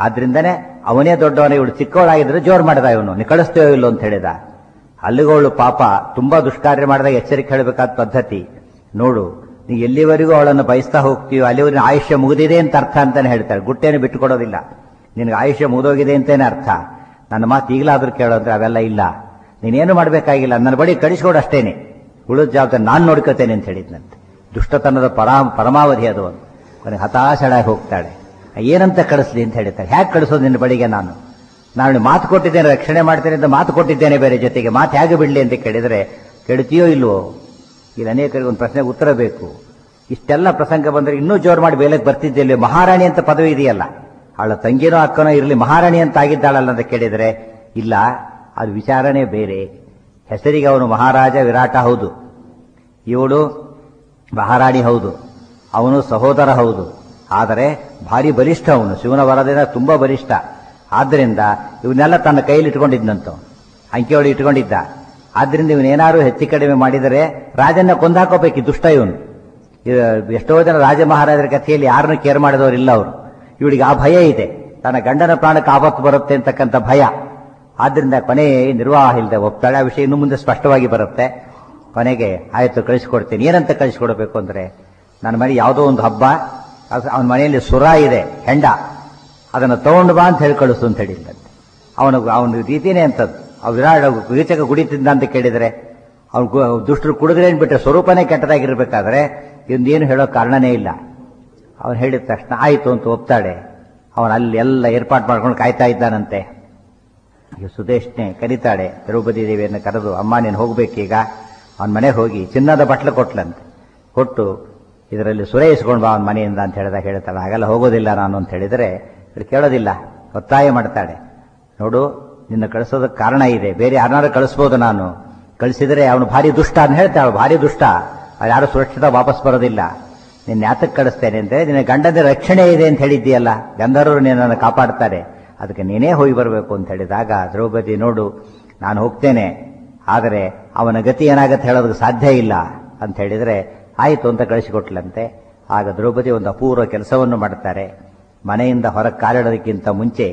ಆದ್ರಿಂದನೇ ಅವನೇ ದೊಡ್ಡವನೇ ಇವಳು ಚಿಕ್ಕವಳಾಗಿದ್ರೆ ಜೋರು ಮಾಡಿದ ಇವನು ನೀ ಕಳಿಸ್ತೇವೋ ಇಲ್ಲೋ ಅಂತ ಹೇಳಿದ ಅಲ್ಲಿಗೋಳು ಪಾಪ ತುಂಬಾ ದುಷ್ಕಾರ್ಯ ಮಾಡಿದಾಗ ಎಚ್ಚರಿಕೆ ಹೇಳಬೇಕಾದ ಪದ್ಧತಿ ನೋಡು ನೀ ಎಲ್ಲಿವರೆಗೂ ಅವಳನ್ನು ಬಯಸ್ತಾ ಹೋಗ್ತೀಯೋ ಅಲ್ಲಿವರೆಗೂ ಆಯುಷ್ಯ ಮುಗಿದಿದೆ ಅಂತ ಅರ್ಥ ಅಂತಾನೆ ಹೇಳ್ತಾರೆ ಗುಟ್ಟೇನು ಬಿಟ್ಟುಕೊಡೋದಿಲ್ಲ ನಿನಗೆ ಆಯುಷ್ಯ ಮುಗಿದೋಗಿದೆ ಅಂತೇನೆ ಅರ್ಥ ನನ್ನ ಮಾತು ಈಗಲಾದ್ರೂ ಕೇಳೋದ್ರೆ ಅವೆಲ್ಲ ಇಲ್ಲ ನೀನೇನು ಮಾಡಬೇಕಾಗಿಲ್ಲ ನನ್ನ ಬಳಿ ಕಳಿಸ್ಕೊಡು ಅಷ್ಟೇನೆ ಉಳಿದ ಜವಾಬ್ದಾರಿ ನಾನು ನೋಡ್ಕೋತೇನೆ ಅಂತ ಹೇಳಿದ್ನಂತೆ ದುಷ್ಟತನದ ಪರಾ ಪರಮಾವಧಿ ಅದು ಒಂದು ಕೊನೆಗೆ ಹತಾಶಳಾಗಿ ಹೋಗ್ತಾಳೆ ಏನಂತ ಕಳಿಸ್ಲಿ ಅಂತ ಹೇಳ್ತಾರೆ ಹ್ಯಾಕ್ ಕಳಿಸೋದು ನಿನ್ನ ಬಳಿಗೆ ನಾನು ನಾನು ಮಾತು ಕೊಟ್ಟಿದ್ದೇನೆ ರಕ್ಷಣೆ ಮಾಡ್ತೇನೆ ಅಂತ ಮಾತು ಕೊಟ್ಟಿದ್ದೇನೆ ಬೇರೆ ಜೊತೆಗೆ ಮಾತು ಹೇಗೆ ಬಿಡ್ಲಿ ಅಂತ ಕೇಳಿದ್ರೆ ಕೇಳ್ತೀಯೋ ಇಲ್ವೋ ಇಲ್ಲಿ ಅನೇಕರಿಗೆ ಒಂದು ಪ್ರಶ್ನೆಗೆ ಉತ್ತರ ಬೇಕು ಇಷ್ಟೆಲ್ಲ ಪ್ರಸಂಗ ಬಂದ್ರೆ ಇನ್ನೂ ಜೋರು ಮಾಡಿ ಬೇಲಕ್ಕೆ ಬರ್ತಿದ್ದಿಲ್ಲ ಮಹಾರಾಣಿ ಅಂತ ಪದವಿ ಇದೆಯಲ್ಲ ಅವಳ ತಂಗಿನೋ ಅಕ್ಕನೋ ಇರಲಿ ಮಹಾರಾಣಿ ಅಂತ ಆಗಿದ್ದಾಳಲ್ಲ ಅಂತ ಕೇಳಿದರೆ ಇಲ್ಲ ಅದು ವಿಚಾರಣೆ ಬೇರೆ ಹೆಸರಿಗೆ ಅವನು ಮಹಾರಾಜ ವಿರಾಟ ಹೌದು ಇವಳು ಮಹಾರಾಣಿ ಹೌದು ಅವನು ಸಹೋದರ ಹೌದು ಆದರೆ ಭಾರಿ ಬಲಿಷ್ಠ ಅವನು ಶಿವನ ವರದಿಂದ ತುಂಬಾ ಬಲಿಷ್ಠ ಆದ್ದರಿಂದ ಇವನ್ನೆಲ್ಲ ತನ್ನ ಕೈಯಲ್ಲಿ ಇಟ್ಕೊಂಡಿದ್ನಂತ ಅಂಕಿಯೊಳಗೆ ಇಟ್ಕೊಂಡಿದ್ದ ಆದ್ರಿಂದ ಇವನೇನಾದ್ರು ಹೆಚ್ಚು ಕಡಿಮೆ ಮಾಡಿದರೆ ರಾಜನ್ನ ಕೊಂದಾಕೋಬೇಕು ದುಷ್ಟ ಇವನು ಇವ- ಎಷ್ಟೋ ಜನ ರಾಜ ಮಹಾರಾಜರ ಕಥೆಯಲ್ಲಿ ಯಾರನ್ನು ಕೇರ್ ಮಾಡಿದವರಿಲ್ಲ ಅವರು ಇವಳಿಗೆ ಆ ಭಯ ಇದೆ ತನ್ನ ಗಂಡನ ಪ್ರಾಣಕ್ಕೆ ಆಪತ್ತು ಬರುತ್ತೆ ಅಂತಕ್ಕಂಥ ಭಯ ಆದ್ರಿಂದ ಕೊನೆ ನಿರ್ವಾಹ ಇಲ್ಲದೆ ಒಪ್ತಾಳೆ ಆ ವಿಷಯ ಇನ್ನು ಮುಂದೆ ಸ್ಪಷ್ಟವಾಗಿ ಬರುತ್ತೆ ಕೊನೆಗೆ ಆಯ್ತು ಕಳಿಸ್ಕೊಡ್ತೀನಿ ಏನಂತ ಕಳಿಸ್ಕೊಡ್ಬೇಕು ಅಂದ್ರೆ ನನ್ನ ಮನೆ ಯಾವುದೋ ಒಂದು ಹಬ್ಬ ಅವನ ಮನೆಯಲ್ಲಿ ಸುರ ಇದೆ ಹೆಂಡ ಅದನ್ನು ತಗೊಂಡು ಬಾ ಅಂತ ಹೇಳಿ ಕಳಿಸು ಅಂತ ಹೇಳಿದ್ದಂತೆ ಅವನು ಅವನ ರೀತಿನೇ ಅಂತದ್ದು ಅವ್ ವಿರಾಟ್ ಗೀಚಕ ಕುಡಿತಿದ್ದ ಅಂತ ಕೇಳಿದರೆ ಅವ್ನು ಕು- ದುಷ್ಟರು ಕುಡಿದ್ರೆ ಬಿಟ್ಟರೆ ಸ್ವರೂಪನೇ ಕೆಟ್ಟದಾಗಿರ್ಬೇಕಾದ್ರೆ ಏನು ಹೇಳೋ ಕಾರಣನೇ ಇಲ್ಲ ಅವನು ಹೇಳಿದ ತಕ್ಷಣ ಆಯಿತು ಅಂತ ಒಪ್ತಾಳೆ ಅವನು ಅಲ್ಲಿ ಎಲ್ಲ ಏರ್ಪಾಟ್ ಮಾಡ್ಕೊಂಡು ಕಾಯ್ತಾ ಇದ್ದಾನಂತೆ ಈಗ ಸುದೇಶ್ನೆ ಕರೀತಾಳೆ ದ್ರೌಪದಿ ದೇವಿಯನ್ನು ಕರೆದು ಅಮ್ಮ ನೀನು ಹೋಗ್ಬೇಕೀಗ ಅವನ ಮನೆಗೆ ಹೋಗಿ ಚಿನ್ನದ ಬಟ್ಲು ಕೊಟ್ಲಂತೆ ಕೊಟ್ಟು ಇದರಲ್ಲಿ ಸುರೇ ಇಸ್ಕೊಂಡು ಬಾ ಅವನ ಮನೆಯಿಂದ ಅಂತ ಹೇಳಿದಾಗ ಹೇಳ್ತಾಳೆ ಹಾಗೆಲ್ಲ ಹೋಗೋದಿಲ್ಲ ನಾನು ಅಂತ ಹೇಳಿದರೆ ಇವ್ರು ಕೇಳೋದಿಲ್ಲ ಒತ್ತಾಯ ಮಾಡ್ತಾಳೆ ನೋಡು ನಿನ್ನ ಕಳಿಸೋದಕ್ಕೆ ಕಾರಣ ಇದೆ ಬೇರೆ ಯಾರನ್ನಾರು ಕಳಿಸ್ಬೋದು ನಾನು ಕಳಿಸಿದರೆ ಅವನು ಭಾರಿ ದುಷ್ಟ ಅಂತ ಹೇಳ್ತಾಳೆ ಭಾರಿ ದುಷ್ಟ ಅವ್ರು ಯಾರು ಸುರಕ್ಷಿತ ವಾಪಸ್ ಬರೋದಿಲ್ಲ ನಿನ್ನ ಯಾತಕ್ಕೆ ಕಳಿಸ್ತೇನೆ ಅಂದ್ರೆ ನಿನ್ನ ಗಂಡದ ರಕ್ಷಣೆ ಇದೆ ಅಂತ ಹೇಳಿದ್ದೀಯಲ್ಲ ಗಂಧರ್ವರು ನಿನ್ನನ್ನು ಕಾಪಾಡ್ತಾರೆ ಅದಕ್ಕೆ ನೀನೇ ಹೋಗಿ ಬರಬೇಕು ಅಂತ ಹೇಳಿದಾಗ ದ್ರೌಪದಿ ನೋಡು ನಾನು ಹೋಗ್ತೇನೆ ಆದರೆ ಅವನ ಗತಿ ಏನಾಗತ್ತೆ ಹೇಳೋದಕ್ಕೆ ಸಾಧ್ಯ ಇಲ್ಲ ಅಂತ ಹೇಳಿದರೆ ಆಯಿತು ಅಂತ ಕಳಿಸಿಕೊಟ್ಲಂತೆ ಆಗ ದ್ರೌಪದಿ ಒಂದು ಅಪೂರ್ವ ಕೆಲಸವನ್ನು ಮಾಡ್ತಾರೆ ಮನೆಯಿಂದ ಹೊರಗೆ ಕಾಲಿಡೋದಕ್ಕಿಂತ ಮುಂಚೆ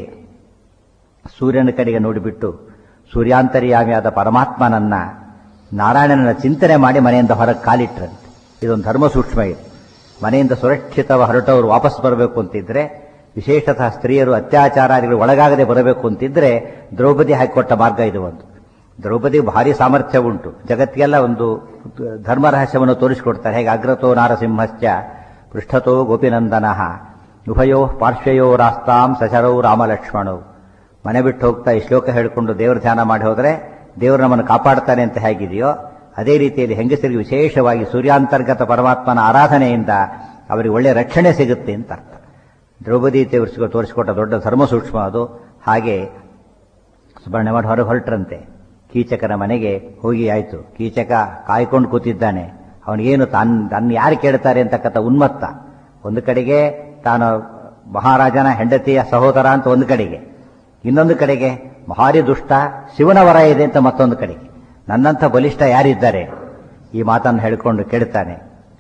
ಸೂರ್ಯನ ಕಡೆಗೆ ನೋಡಿಬಿಟ್ಟು ಸೂರ್ಯಾಂತರ್ಯಾಮಿಯಾದ ಪರಮಾತ್ಮನನ್ನ ನಾರಾಯಣನ ಚಿಂತನೆ ಮಾಡಿ ಮನೆಯಿಂದ ಹೊರಗೆ ಕಾಲಿಟ್ರಂತೆ ಇದೊಂದು ಧರ್ಮ ಸೂಕ್ಷ್ಮ ಇದೆ ಮನೆಯಿಂದ ಸುರಕ್ಷಿತವ ಹೊರಟವರು ವಾಪಸ್ ಬರಬೇಕು ಅಂತಿದ್ರೆ ವಿಶೇಷತಃ ಸ್ತ್ರೀಯರು ಅತ್ಯಾಚಾರಾದಿಗಳು ಒಳಗಾಗದೆ ಬರಬೇಕು ಅಂತಿದ್ರೆ ದ್ರೌಪದಿ ಹಾಕಿಕೊಟ್ಟ ಮಾರ್ಗ ಇದು ಒಂದು ದ್ರೌಪದಿ ಭಾರಿ ಸಾಮರ್ಥ್ಯ ಉಂಟು ಜಗತ್ತಿಗೆಲ್ಲ ಒಂದು ಧರ್ಮ ರಹಸ್ಯವನ್ನು ತೋರಿಸಿಕೊಡ್ತಾರೆ ಹೇಗೆ ಅಗ್ರತೋ ನಾರಸಿಂಹಶ್ಚ ಪೃಷ್ಠತೋ ಗೋಪಿನಂದನಃ ಉಭಯೋ ಪಾರ್ಶ್ವಯೋ ರಾಸ್ತಾಂ ಸಚರೌ ರಾಮಲಕ್ಷ್ಮಣವು ಮನೆ ಬಿಟ್ಟು ಹೋಗ್ತಾ ಈ ಶ್ಲೋಕ ಹೇಳಿಕೊಂಡು ದೇವರ ಧ್ಯಾನ ಮಾಡಿ ಹೋದರೆ ದೇವರು ನಮ್ಮನ್ನು ಕಾಪಾಡ್ತಾನೆ ಅಂತ ಹೇಗಿದೆಯೋ ಅದೇ ರೀತಿಯಲ್ಲಿ ಹೆಂಗಸರಿಗೆ ವಿಶೇಷವಾಗಿ ಸೂರ್ಯಾಂತರ್ಗತ ಪರಮಾತ್ಮನ ಆರಾಧನೆಯಿಂದ ಅವರಿಗೆ ಒಳ್ಳೆಯ ರಕ್ಷಣೆ ಸಿಗುತ್ತೆ ಅಂತ ಅರ್ಥ ದ್ರೌಪದಿ ತೋರಿಸಿಕೊ ತೋರಿಸಿಕೊಟ್ಟ ದೊಡ್ಡ ಧರ್ಮ ಸೂಕ್ಷ್ಮ ಅದು ಹಾಗೆ ಸುಬ್ರಹ್ಮಣ್ಯ ಮಾಡಿ ಹೊರಗೆ ಹೊರಟ್ರಂತೆ ಕೀಚಕನ ಮನೆಗೆ ಹೋಗಿ ಆಯ್ತು ಕೀಚಕ ಕಾಯ್ಕೊಂಡು ಕೂತಿದ್ದಾನೆ ಅವನಿಗೇನು ತಾನ್ ತನ್ನ ಯಾರು ಕೇಳ್ತಾರೆ ಅಂತಕ್ಕಂಥ ಉನ್ಮತ್ತ ಒಂದು ಕಡೆಗೆ ತಾನು ಮಹಾರಾಜನ ಹೆಂಡತಿಯ ಸಹೋದರ ಅಂತ ಒಂದು ಕಡೆಗೆ ಇನ್ನೊಂದು ಕಡೆಗೆ ಭಾರಿ ದುಷ್ಟ ಶಿವನ ವರ ಇದೆ ಅಂತ ಮತ್ತೊಂದು ಕಡೆಗೆ ನನ್ನಂಥ ಬಲಿಷ್ಠ ಯಾರಿದ್ದಾರೆ ಈ ಮಾತನ್ನು ಹೇಳಿಕೊಂಡು ಕೇಳ್ತಾನೆ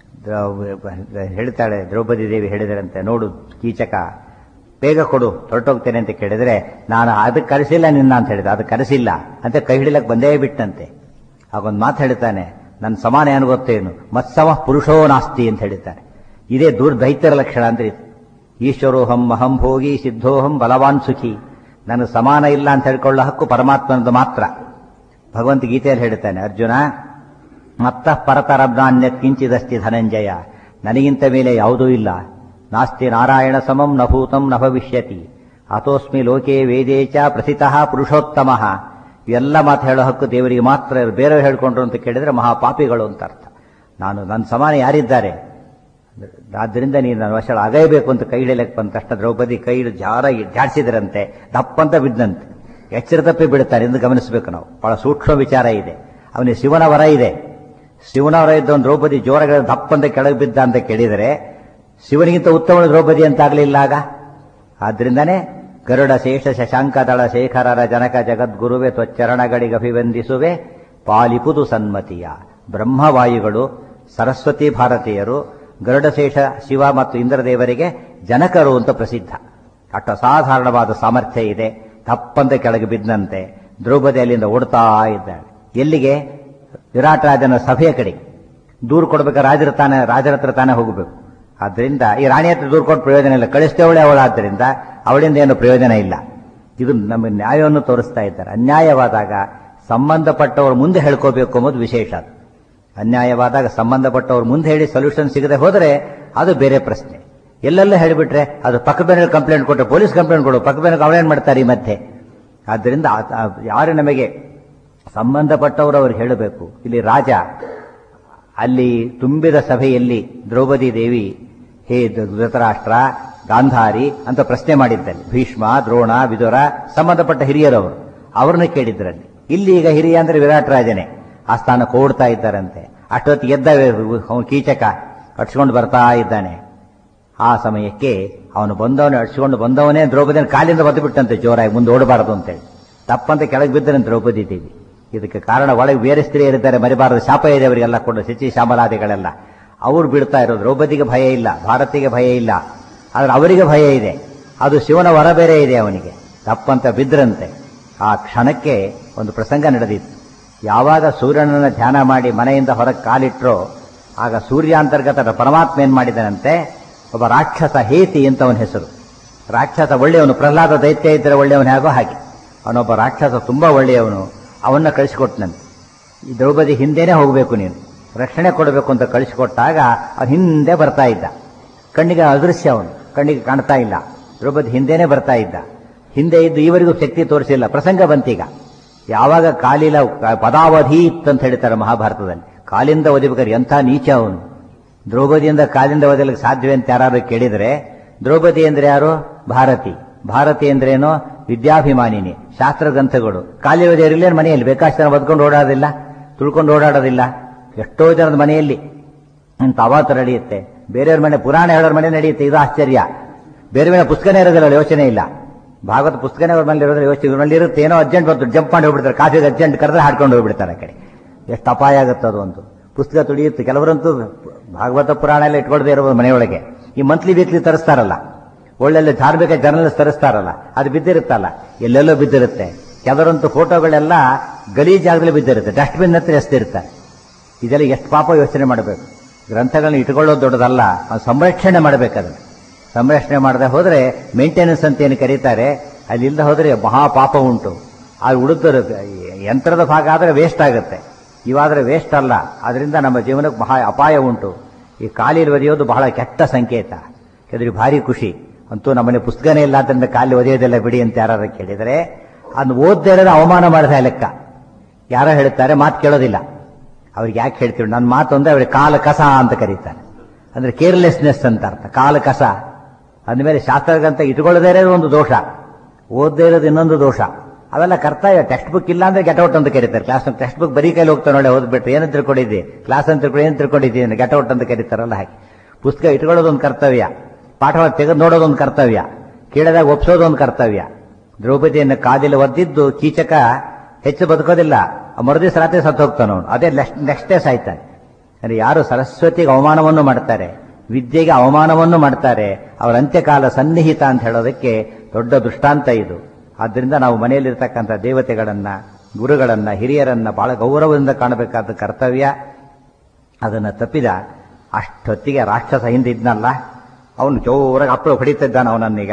ದ್ರೌ- ಹೇಳ್ತಾಳೆ ದ್ರೌಪದಿ ದೇವಿ ಹೇಳಿದರಂತೆ ನೋಡು ಕೀಚಕ ಬೇಗ ಕೊಡು ಹೊರಟೋಗ್ತೇನೆ ಅಂತ ಕೇಳಿದ್ರೆ ನಾನು ಅದಕ್ಕೆ ಕರೆಸಿಲ್ಲ ನಿನ್ನ ಅಂತ ಹೇಳಿದ ಅದಕ್ಕೆ ಕರೆಸಿಲ್ಲ ಅಂತ ಕೈ ಹಿಡಿಲಕ್ಕೆ ಬಂದೇ ಬಿಟ್ಟಂತೆ ಆಗೊಂದು ಮಾತು ಹೇಳ್ತಾನೆ ನನ್ನ ಸಮಾನ ಏನು ಗೊತ್ತೇನು ಮತ್ಸಮ ಪುರುಷೋ ನಾಸ್ತಿ ಅಂತ ಹೇಳ್ತಾನೆ ಇದೇ ದುರ್ದೈತ್ಯರ ಲಕ್ಷಣ ಅಂದ್ರೆ ಇದು. ಈಶ್ವರೋಹಂ ಅಹಂ ಭೋಗಿ ಸಿದ್ಧೋಹಂ ಬಲವಾನ್ ಸುಖಿ ನನಗೆ ಸಮಾನ ಇಲ್ಲ ಅಂತ ಹೇಳ್ಕೊಳ್ಳೋ ಹಕ್ಕು ಪರಮಾತ್ಮನದು ಮಾತ್ರ ಭಗವಂತ ಗೀತೆಯಲ್ಲಿ ಹೇಳ್ತಾನೆ ಅರ್ಜುನ ಮತ್ತ ಪರತರಬ್ನಾನ್ಯ ಕಿಂಚಿದಸ್ತಿ ಧನಂಜಯ ನನಗಿಂತ ಮೇಲೆ ಯಾವುದೂ ಇಲ್ಲ ನಾಸ್ತಿ ನಾರಾಯಣ ಸಮಂ ನ ಭೂತಂ ನ ಭವಿಷ್ಯತಿ ಅಥೋಸ್ಮಿ ಲೋಕೆ ವೇದೇ ಚ ಪ್ರಸಿತಃ ಪುರುಷೋತ್ತಮ ಇವೆಲ್ಲ ಮಾತು ಹೇಳೋ ಹಕ್ಕು ದೇವರಿಗೆ ಮಾತ್ರ ಬೇರೆ ಹೇಳ್ಕೊಂಡ್ರು ಅಂತ ಕೇಳಿದ್ರೆ ಮಹಾಪಾಪಿಗಳು ಅಂತ ಅರ್ಥ ನಾನು ನನ್ನ ಸಮಾನ ಯಾರಿದ್ದಾರೆ ಆದ್ದರಿಂದ ನೀನು ನನ್ನ ವಶಳ ಆಗೈಬೇಕು ಅಂತ ಕೈ ಹಿಡಿಯಲಿಕ್ಕೆ ಬಂದ ತಕ್ಷಣ ದ್ರೌಪದಿ ಕೈ ಹಿಡಿದು ಜಾರ ಜಾಡಿಸಿದ್ರಂತೆ ದಪ್ಪಂತ ಬಿದ್ದಂತೆ ಎಚ್ಚರ ತಪ್ಪಿ ಬಿಡುತ್ತಾರೆ ಎಂದು ಗಮನಿಸಬೇಕು ನಾವು ಬಹಳ ಸೂಕ್ಷ್ಮ ವಿಚಾರ ಇದೆ ಅವನಿಗೆ ಶಿವನ ವರ ಇದೆ ಶಿವನ ವರ ಇದ್ದವನು ದ್ರೌಪದಿ ಜೋರಗಳ ದಪ್ಪಂತ ಕೆಳಗೆ ಬಿದ್ದ ಅಂತ ಕೇಳಿದರೆ ಶಿವನಿಗಿಂತ ಉತ್ತಮ ದ್ರೌಪದಿ ಅಂತಾಗಲಿಲ್ಲ ಆಗ ಆದ್ರಿಂದಾನೇ ಗರುಡ ಶೇಷ ಶಶಾಂಕದಳ ಶೇಖರರ ಜನಕ ಜಗದ್ಗುರುವೆ ತ್ವಚ್ಚರಣಗಳಿಗೆ ಅಭಿವಂದಿಸುವೆ ಪಾಲಿಪುದು ಸನ್ಮತಿಯ ಬ್ರಹ್ಮವಾಯುಗಳು ಸರಸ್ವತಿ ಭಾರತೀಯರು ಗರುಡಶೇಷ ಶಿವ ಮತ್ತು ಇಂದ್ರದೇವರಿಗೆ ಜನಕರು ಅಂತ ಪ್ರಸಿದ್ಧ ಅಷ್ಟು ಅಸಾಧಾರಣವಾದ ಸಾಮರ್ಥ್ಯ ಇದೆ ತಪ್ಪಂತೆ ಕೆಳಗೆ ಬಿದ್ದಂತೆ ದ್ರೌಪದಿ ಅಲ್ಲಿಂದ ಓಡ್ತಾ ಇದ್ದಾಳೆ ಎಲ್ಲಿಗೆ ವಿರಾಟ್ ರಾಜನ ಸಭೆಯ ಕಡೆ ದೂರು ಕೊಡ್ಬೇಕು ರಾಜರ ತಾನೇ ರಾಜರ ಹತ್ರ ತಾನೇ ಹೋಗಬೇಕು ಆದ್ರಿಂದ ಈ ರಾಣಿ ಹತ್ರ ದೂರು ಕೊಟ್ಟು ಪ್ರಯೋಜನ ಇಲ್ಲ ಕಳಿಸ್ತೇವಳೆ ಅವಳಾದ್ರಿಂದ ಅವಳಿಂದ ಏನು ಪ್ರಯೋಜನ ಇಲ್ಲ ಇದು ನಮ್ಮ ನ್ಯಾಯವನ್ನು ತೋರಿಸ್ತಾ ಇದ್ದಾರೆ ಅನ್ಯಾಯವಾದಾಗ ಸಂಬಂಧಪಟ್ಟವರು ಮುಂದೆ ಹೇಳ್ಕೋಬೇಕು ಎಂಬುದು ವಿಶೇಷ ಅದು ಅನ್ಯಾಯವಾದಾಗ ಸಂಬಂಧಪಟ್ಟವ್ರು ಮುಂದೆ ಹೇಳಿ ಸೊಲ್ಯೂಷನ್ ಸಿಗದೆ ಹೋದರೆ ಅದು ಬೇರೆ ಪ್ರಶ್ನೆ ಎಲ್ಲೆಲ್ಲ ಹೇಳಿಬಿಟ್ರೆ ಅದು ಪಕ್ಕ ಬೆನ್ನಲ್ಲಿ ಕಂಪ್ಲೇಂಟ್ ಕೊಟ್ಟರೆ ಪೊಲೀಸ್ ಕಂಪ್ಲೇಂಟ್ ಕೊಡು ಪಕ್ಕ ಬೆನ್ನಲ್ಲಿ ಕಂಪ್ಲೇಂಟ್ ಮಾಡ್ತಾರೆ ಈ ಮಧ್ಯೆ ಆದ್ದರಿಂದ ಆ- ಆ- ಯಾರು ನಮಗೆ ಸಂಬಂಧಪಟ್ಟವರು ಅವ್ರು ಹೇಳಬೇಕು ಇಲ್ಲಿ ರಾಜ ಅಲ್ಲಿ ತುಂಬಿದ ಸಭೆಯಲ್ಲಿ ದ್ರೌಪದಿ ದೇವಿ ಹೇ ಧ- ಧೃತರಾಷ್ಟ್ರ ಗಾಂಧಾರಿ ಅಂತ ಪ್ರಶ್ನೆ ಮಾಡಿದ್ದಲ್ಲಿ ಭೀಷ್ಮ ದ್ರೋಣ ವಿದುರ ಸಂಬಂಧಪಟ್ಟ ಹಿರಿಯರವರು ಅವ್ರನ್ನ ಕೇಳಿದ್ರಲ್ಲಿ ಇಲ್ಲಿ ಈಗ ಹಿರಿಯ ಅಂದ್ರೆ ವಿರಾಟ್ ರಾಜನೇ ಆ ಸ್ಥಾನಕ್ಕೆ ಓಡ್ತಾ ಇದ್ದಾರಂತೆ ಅಷ್ಟೊತ್ತಿಗೆ ಎದ್ದ ಅವನು ಕೀಚಕ ಅಟ್ಸ್ಕೊಂಡು ಬರ್ತಾ ಇದ್ದಾನೆ ಆ ಸಮಯಕ್ಕೆ ಅವನು ಬಂದವನೇ ಅಡ್ಸ್ಕೊಂಡು ಬಂದವನೇ ದ್ರೌಪದಿನ ಕಾಲಿಂದ ಬದ್ದು ಬಿಟ್ಟಂತೆ ಜೋರಾಗಿ ಮುಂದೆ ಓಡಬಾರದು ಅಂತೇಳಿ ತಪ್ಪಂತ ಕೆಳಗೆ ಬಿದ್ದರಂತೆ ದ್ರೌಪದಿ ದೇವಿ ಇದಕ್ಕೆ ಕಾರಣ ಒಳಗೆ ಬೇರೆ ಸ್ತ್ರೀಯರಿದ್ದಾರೆ ಮರಿಬಾರದು ಶಾಪ ಇದೆ ಅವರಿಗೆಲ್ಲ ಕೊಂಡು ಶಚಿ ಶ್ಯಾಮಲಾದಿಗಳೆಲ್ಲ ಅವ್ರು ಬೀಳ್ತಾ ಇರೋದು ದ್ರೌಪದಿಗೆ ಭಯ ಇಲ್ಲ ಭಾರತಿಗೆ ಭಯ ಇಲ್ಲ ಆದ್ರೆ ಅವರಿಗೆ ಭಯ ಇದೆ ಅದು ಶಿವನ ವರ ಬೇರೆ ಇದೆ ಅವನಿಗೆ ತಪ್ಪಂತ ಬಿದ್ರಂತೆ ಆ ಕ್ಷಣಕ್ಕೆ ಒಂದು ಪ್ರಸಂಗ ನಡೆದಿತ್ತು ಯಾವಾಗ ಸೂರ್ಯನನ್ನ ಧ್ಯಾನ ಮಾಡಿ ಮನೆಯಿಂದ ಹೊರಗೆ ಕಾಲಿಟ್ರೋ ಆಗ ಸೂರ್ಯಾಂತರ್ಗತ ಪರಮಾತ್ಮ ಏನ್ ಮಾಡಿದನಂತೆ ಒಬ್ಬ ರಾಕ್ಷಸ ಹೇತಿ ಅಂತ ಅವನ ಹೆಸರು ರಾಕ್ಷಸ ಒಳ್ಳೆಯವನು ಪ್ರಹ್ಲಾದ ದೈತ್ಯ ಇದ್ದರೆ ಒಳ್ಳೆಯವನು ಹೇಗೋ ಹಾಗೆ ಅವನೊಬ್ಬ ರಾಕ್ಷಸ ತುಂಬಾ ಒಳ್ಳೆಯವನು ಅವನ್ನ ಕಳಿಸಿಕೊಟ್ನಂತೆ ಈ ದ್ರೌಪದಿ ಹಿಂದೆನೇ ಹೋಗಬೇಕು ನೀನು ರಕ್ಷಣೆ ಕೊಡಬೇಕು ಅಂತ ಕಳಿಸಿಕೊಟ್ಟಾಗ ಅವನು ಹಿಂದೆ ಬರ್ತಾ ಇದ್ದ ಕಣ್ಣಿಗೆ ಅದೃಶ್ಯ ಅವನು ಕಣ್ಣಿಗೆ ಕಾಣ್ತಾ ಇಲ್ಲ ದ್ರೌಪದಿ ಹಿಂದೆನೇ ಬರ್ತಾ ಇದ್ದ ಹಿಂದೆ ಇದ್ದು ಈವರೆಗೂ ಶಕ್ತಿ ತೋರಿಸಿಲ್ಲ ಪ್ರಸಂಗ ಬಂತೀಗ ಯಾವಾಗ ಕಾಲಿಲ ಪದಾವಧೀತ್ ಅಂತ ಹೇಳ್ತಾರೆ ಮಹಾಭಾರತದಲ್ಲಿ ಕಾಲಿಂದ ಒದಿಬೇಕಾದ್ರೆ ಎಂಥ ನೀಚ ಅವನು ದ್ರೌಪದಿಯಿಂದ ಕಾಲಿಂದ ಓದಲಿಕ್ಕೆ ಸಾಧ್ಯವೇ ಅಂತ ಯಾರು ಕೇಳಿದರೆ ದ್ರೌಪದಿ ಅಂದ್ರೆ ಯಾರು ಭಾರತಿ ಭಾರತಿ ಅಂದ್ರೇನು ವಿದ್ಯಾಭಿಮಾನಿನಿ ಶಾಸ್ತ್ರ ಗ್ರಂಥಗಳು ಕಾಲಿ ಓದಿಯರಿಲ್ಲ ಮನೆಯಲ್ಲಿ ಬೇಕಾಷ್ಟು ಜನ ಬದ್ಕೊಂಡು ಓಡಾಡೋದಿಲ್ಲ ತುಳ್ಕೊಂಡು ಓಡಾಡೋದಿಲ್ಲ ಎಷ್ಟೋ ಜನದ ಮನೆಯಲ್ಲಿ ಅಂತ ಅವಾತು ನಡೆಯುತ್ತೆ ಬೇರೆಯವ್ರ ಮನೆ ಪುರಾಣ ಹೇಳೋರ್ ಮನೆ ನಡೆಯುತ್ತೆ ಇದು ಆಶ್ಚರ್ಯ ಬೇರೆ ಬೇರೆ ಪುಸ್ತಕನೇ ಇರೋದಿಲ್ಲ ಯೋಚನೆ ಇಲ್ಲ ಭಾಗವತ ಪುಸ್ತಕನೇ ಅವ್ರ ಮನೇಲಿ ಇರೋದ್ರೆ ಯೋಚನೆ ಇವ್ರ ಮನೇಲಿ ಇರುತ್ತೆ ಏನೋ ಅರ್ಜೆಂಟ್ ಬಂತು ಜಂಪ್ ಮಾಡಿ ಹೋಗ್ಬಿಡ್ತಾರೆ ಕಾಫಿಗೆ ಅರ್ಜೆಂಟ್ ಕರೆದ್ರೆ ಹಾಡ್ಕೊಂಡು ಹೋಗ್ಬಿಡ್ತಾರೆ ಆ ಕಡೆ ಎಷ್ಟು ಅಪಾಯ ಆಗುತ್ತೆ ಅದು ಒಂದು ಪುಸ್ತಕ ತುಳಿಯುತ್ತೆ ಕೆಲವರಂತೂ ಭಾಗವತ ಪುರಾಣ ಎಲ್ಲ ಇಟ್ಕೊಳ್ದೇ ಇರೋದು ಮನೆಯೊಳಗೆ ಈ ಮಂತ್ಲಿ ವೀಕ್ಲಿ ತರಿಸ್ತಾರಲ್ಲ ಒಳ್ಳೊಳ್ಳೆ ಧಾರ್ಮಿಕ ಜರ್ನಲಿಸ್ಟ್ ತರಿಸ್ತಾರಲ್ಲ ಅದು ಬಿದ್ದಿರುತ್ತಲ್ಲ ಎಲ್ಲೆಲ್ಲೋ ಬಿದ್ದಿರುತ್ತೆ ಕೆಲವರಂತೂ ಫೋಟೋಗಳೆಲ್ಲ ಗಲೀಜ್ ಜಾಗದಲ್ಲಿ ಬಿದ್ದಿರುತ್ತೆ ಡಸ್ಟ್ಬಿನ್ ಹತ್ರ ಎಸ್ತಿರ್ತಾರೆ ಇದೆಲ್ಲ ಎಷ್ಟು ಪಾಪ ಯೋಚನೆ ಮಾಡಬೇಕು ಗ್ರಂಥಗಳನ್ನ ಇಟ್ಕೊಳ್ಳೋದು ದೊಡ್ಡದಲ್ಲ ಅದು ಸಂರಕ್ಷಣೆ ಮಾಡಬೇಕದನ್ನ ಸಂರಕ್ಷಣೆ ಮಾಡದೆ ಹೋದ್ರೆ ಮೇಂಟೆನೆನ್ಸ್ ಅಂತ ಏನು ಕರೀತಾರೆ ಅಲ್ಲಿಲ್ಲದೆ ಹೋದ್ರೆ ಮಹಾ ಪಾಪ ಉಂಟು ಅದು ಉಳಿದ ಯಂತ್ರದ ಭಾಗ ಆದರೆ ವೇಸ್ಟ್ ಆಗುತ್ತೆ ಇವಾದ್ರೆ ವೇಸ್ಟ್ ಅಲ್ಲ ಅದರಿಂದ ನಮ್ಮ ಜೀವನಕ್ಕೆ ಮಹಾ ಅಪಾಯ ಉಂಟು ಈ ಕಾಲಿಲ್ ಒದೆಯೋದು ಬಹಳ ಕೆಟ್ಟ ಸಂಕೇತ ಯಾಕಂದ್ರೆ ಭಾರಿ ಖುಷಿ ಅಂತೂ ನಮ್ಮನೆ ಪುಸ್ತಕನೇ ಇಲ್ಲ ಅಂತಂದ್ರೆ ಕಾಲಿ ಒದೆಯೋದೆಲ್ಲ ಬಿಡಿ ಅಂತ ಯಾರು ಕೇಳಿದರೆ ಅದನ್ನ ಓದ್ದೇ ಇರೋದು ಅವಮಾನ ಮಾಡಿದ ಲೆಕ್ಕ ಯಾರೋ ಹೇಳ್ತಾರೆ ಮಾತು ಕೇಳೋದಿಲ್ಲ ಅವ್ರಿಗೆ ಯಾಕೆ ಹೇಳ್ತೀವಿ ನನ್ನ ಮಾತು ಅಂದ್ರೆ ಅವ್ರಿಗೆ ಕಾಲ ಕಸ ಅಂತ ಕರೀತಾರೆ ಅಂದ್ರೆ ಕೇರ್ಲೆಸ್ನೆಸ್ ಅಂತ ಅರ್ಥ ಕಾಲ ಕಸ ಅಂದಮೇಲೆ ಶಾಸ್ತ್ರಗಂತ ಇಟ್ಕೊಳ್ಳದೇ ಇರೋದು ಒಂದು ದೋಷ ಓದದೇ ಇರೋದು ಇನ್ನೊಂದು ದೋಷ ಅವೆಲ್ಲ ಕರ್ತವ್ಯ ಟೆಕ್ಸ್ಟ್ ಬುಕ್ ಇಲ್ಲ ಅಂದ್ರೆ ಗೆಟೌಟ್ ಅಂತ ಕರೀತಾರೆ ಕ್ಲಾಸ್ ಟೆಕ್ಸ್ಟ್ ಬುಕ್ ಬರೀ ಕೈಲಿ ಹೋಗ್ತಾ ನೋಡಿ ಓದ್ಬಿಟ್ಟು ಏನು ತಿಳ್ಕೊಂಡಿದ್ದಿ ಕ್ಲಾಸ್ ಅಂತ ತಿಳ್ಕೊಂಡು ಏನು ತಿಳ್ಕೊಂಡಿದ್ದೀನಿ ಗೆಟೌಟ್ ಅಂತ ಕರೀತಾರಲ್ಲ ಹಾಗೆ ಪುಸ್ತಕ ಇಟ್ಕೊಳ್ಳೋದೊಂದು ಕರ್ತವ್ಯ ಪಾಠವನ್ನು ತೆಗೆದು ನೋಡೋದೊಂದು ಕರ್ತವ್ಯ ಕೇಳಿದಾಗ ಒಪ್ಸೋದೊಂದು ಕರ್ತವ್ಯ ದ್ರೌಪದಿಯನ್ನು ಕಾದಿಲು ಒದ್ದಿದ್ದು ಕೀಚಕ ಹೆಚ್ಚು ಬದುಕೋದಿಲ್ಲ ಆ ಮರುದಿವಸ ರಾತ್ರಿ ಸತ್ತು ಹೋಗ್ತಾನ ಅವನು ಅದೇ ನೆಕ್ಸ್ಟ್ ಡೇ ಸಾಯ್ತಾನೆ ಅಂದ್ರೆ ಯಾರು ಸರಸ್ವತಿಗೆ ಅವಮಾನವನ್ನು ಮಾಡ್ತಾರೆ ವಿದ್ಯೆಗೆ ಅವಮಾನವನ್ನು ಮಾಡ್ತಾರೆ ಅವರ ಅಂತ್ಯಕಾಲ ಸನ್ನಿಹಿತ ಅಂತ ಹೇಳೋದಕ್ಕೆ ದೊಡ್ಡ ದೃಷ್ಟಾಂತ ಇದು ಆದ್ದರಿಂದ ನಾವು ಮನೆಯಲ್ಲಿರ್ತಕ್ಕಂಥ ದೇವತೆಗಳನ್ನ ಗುರುಗಳನ್ನ ಹಿರಿಯರನ್ನ ಬಹಳ ಗೌರವದಿಂದ ಕಾಣಬೇಕಾದ ಕರ್ತವ್ಯ ಅದನ್ನು ತಪ್ಪಿದ ಅಷ್ಟೊತ್ತಿಗೆ ರಾಕ್ಷಸ ಹಿಂದೆ ಇದ್ನಲ್ಲ ಅವನು ಜೋರಾಗಿ ಅಪ್ಪಳು ಹೊಡಿತಿದ್ದಾನ ಅವನನ್ನೀಗ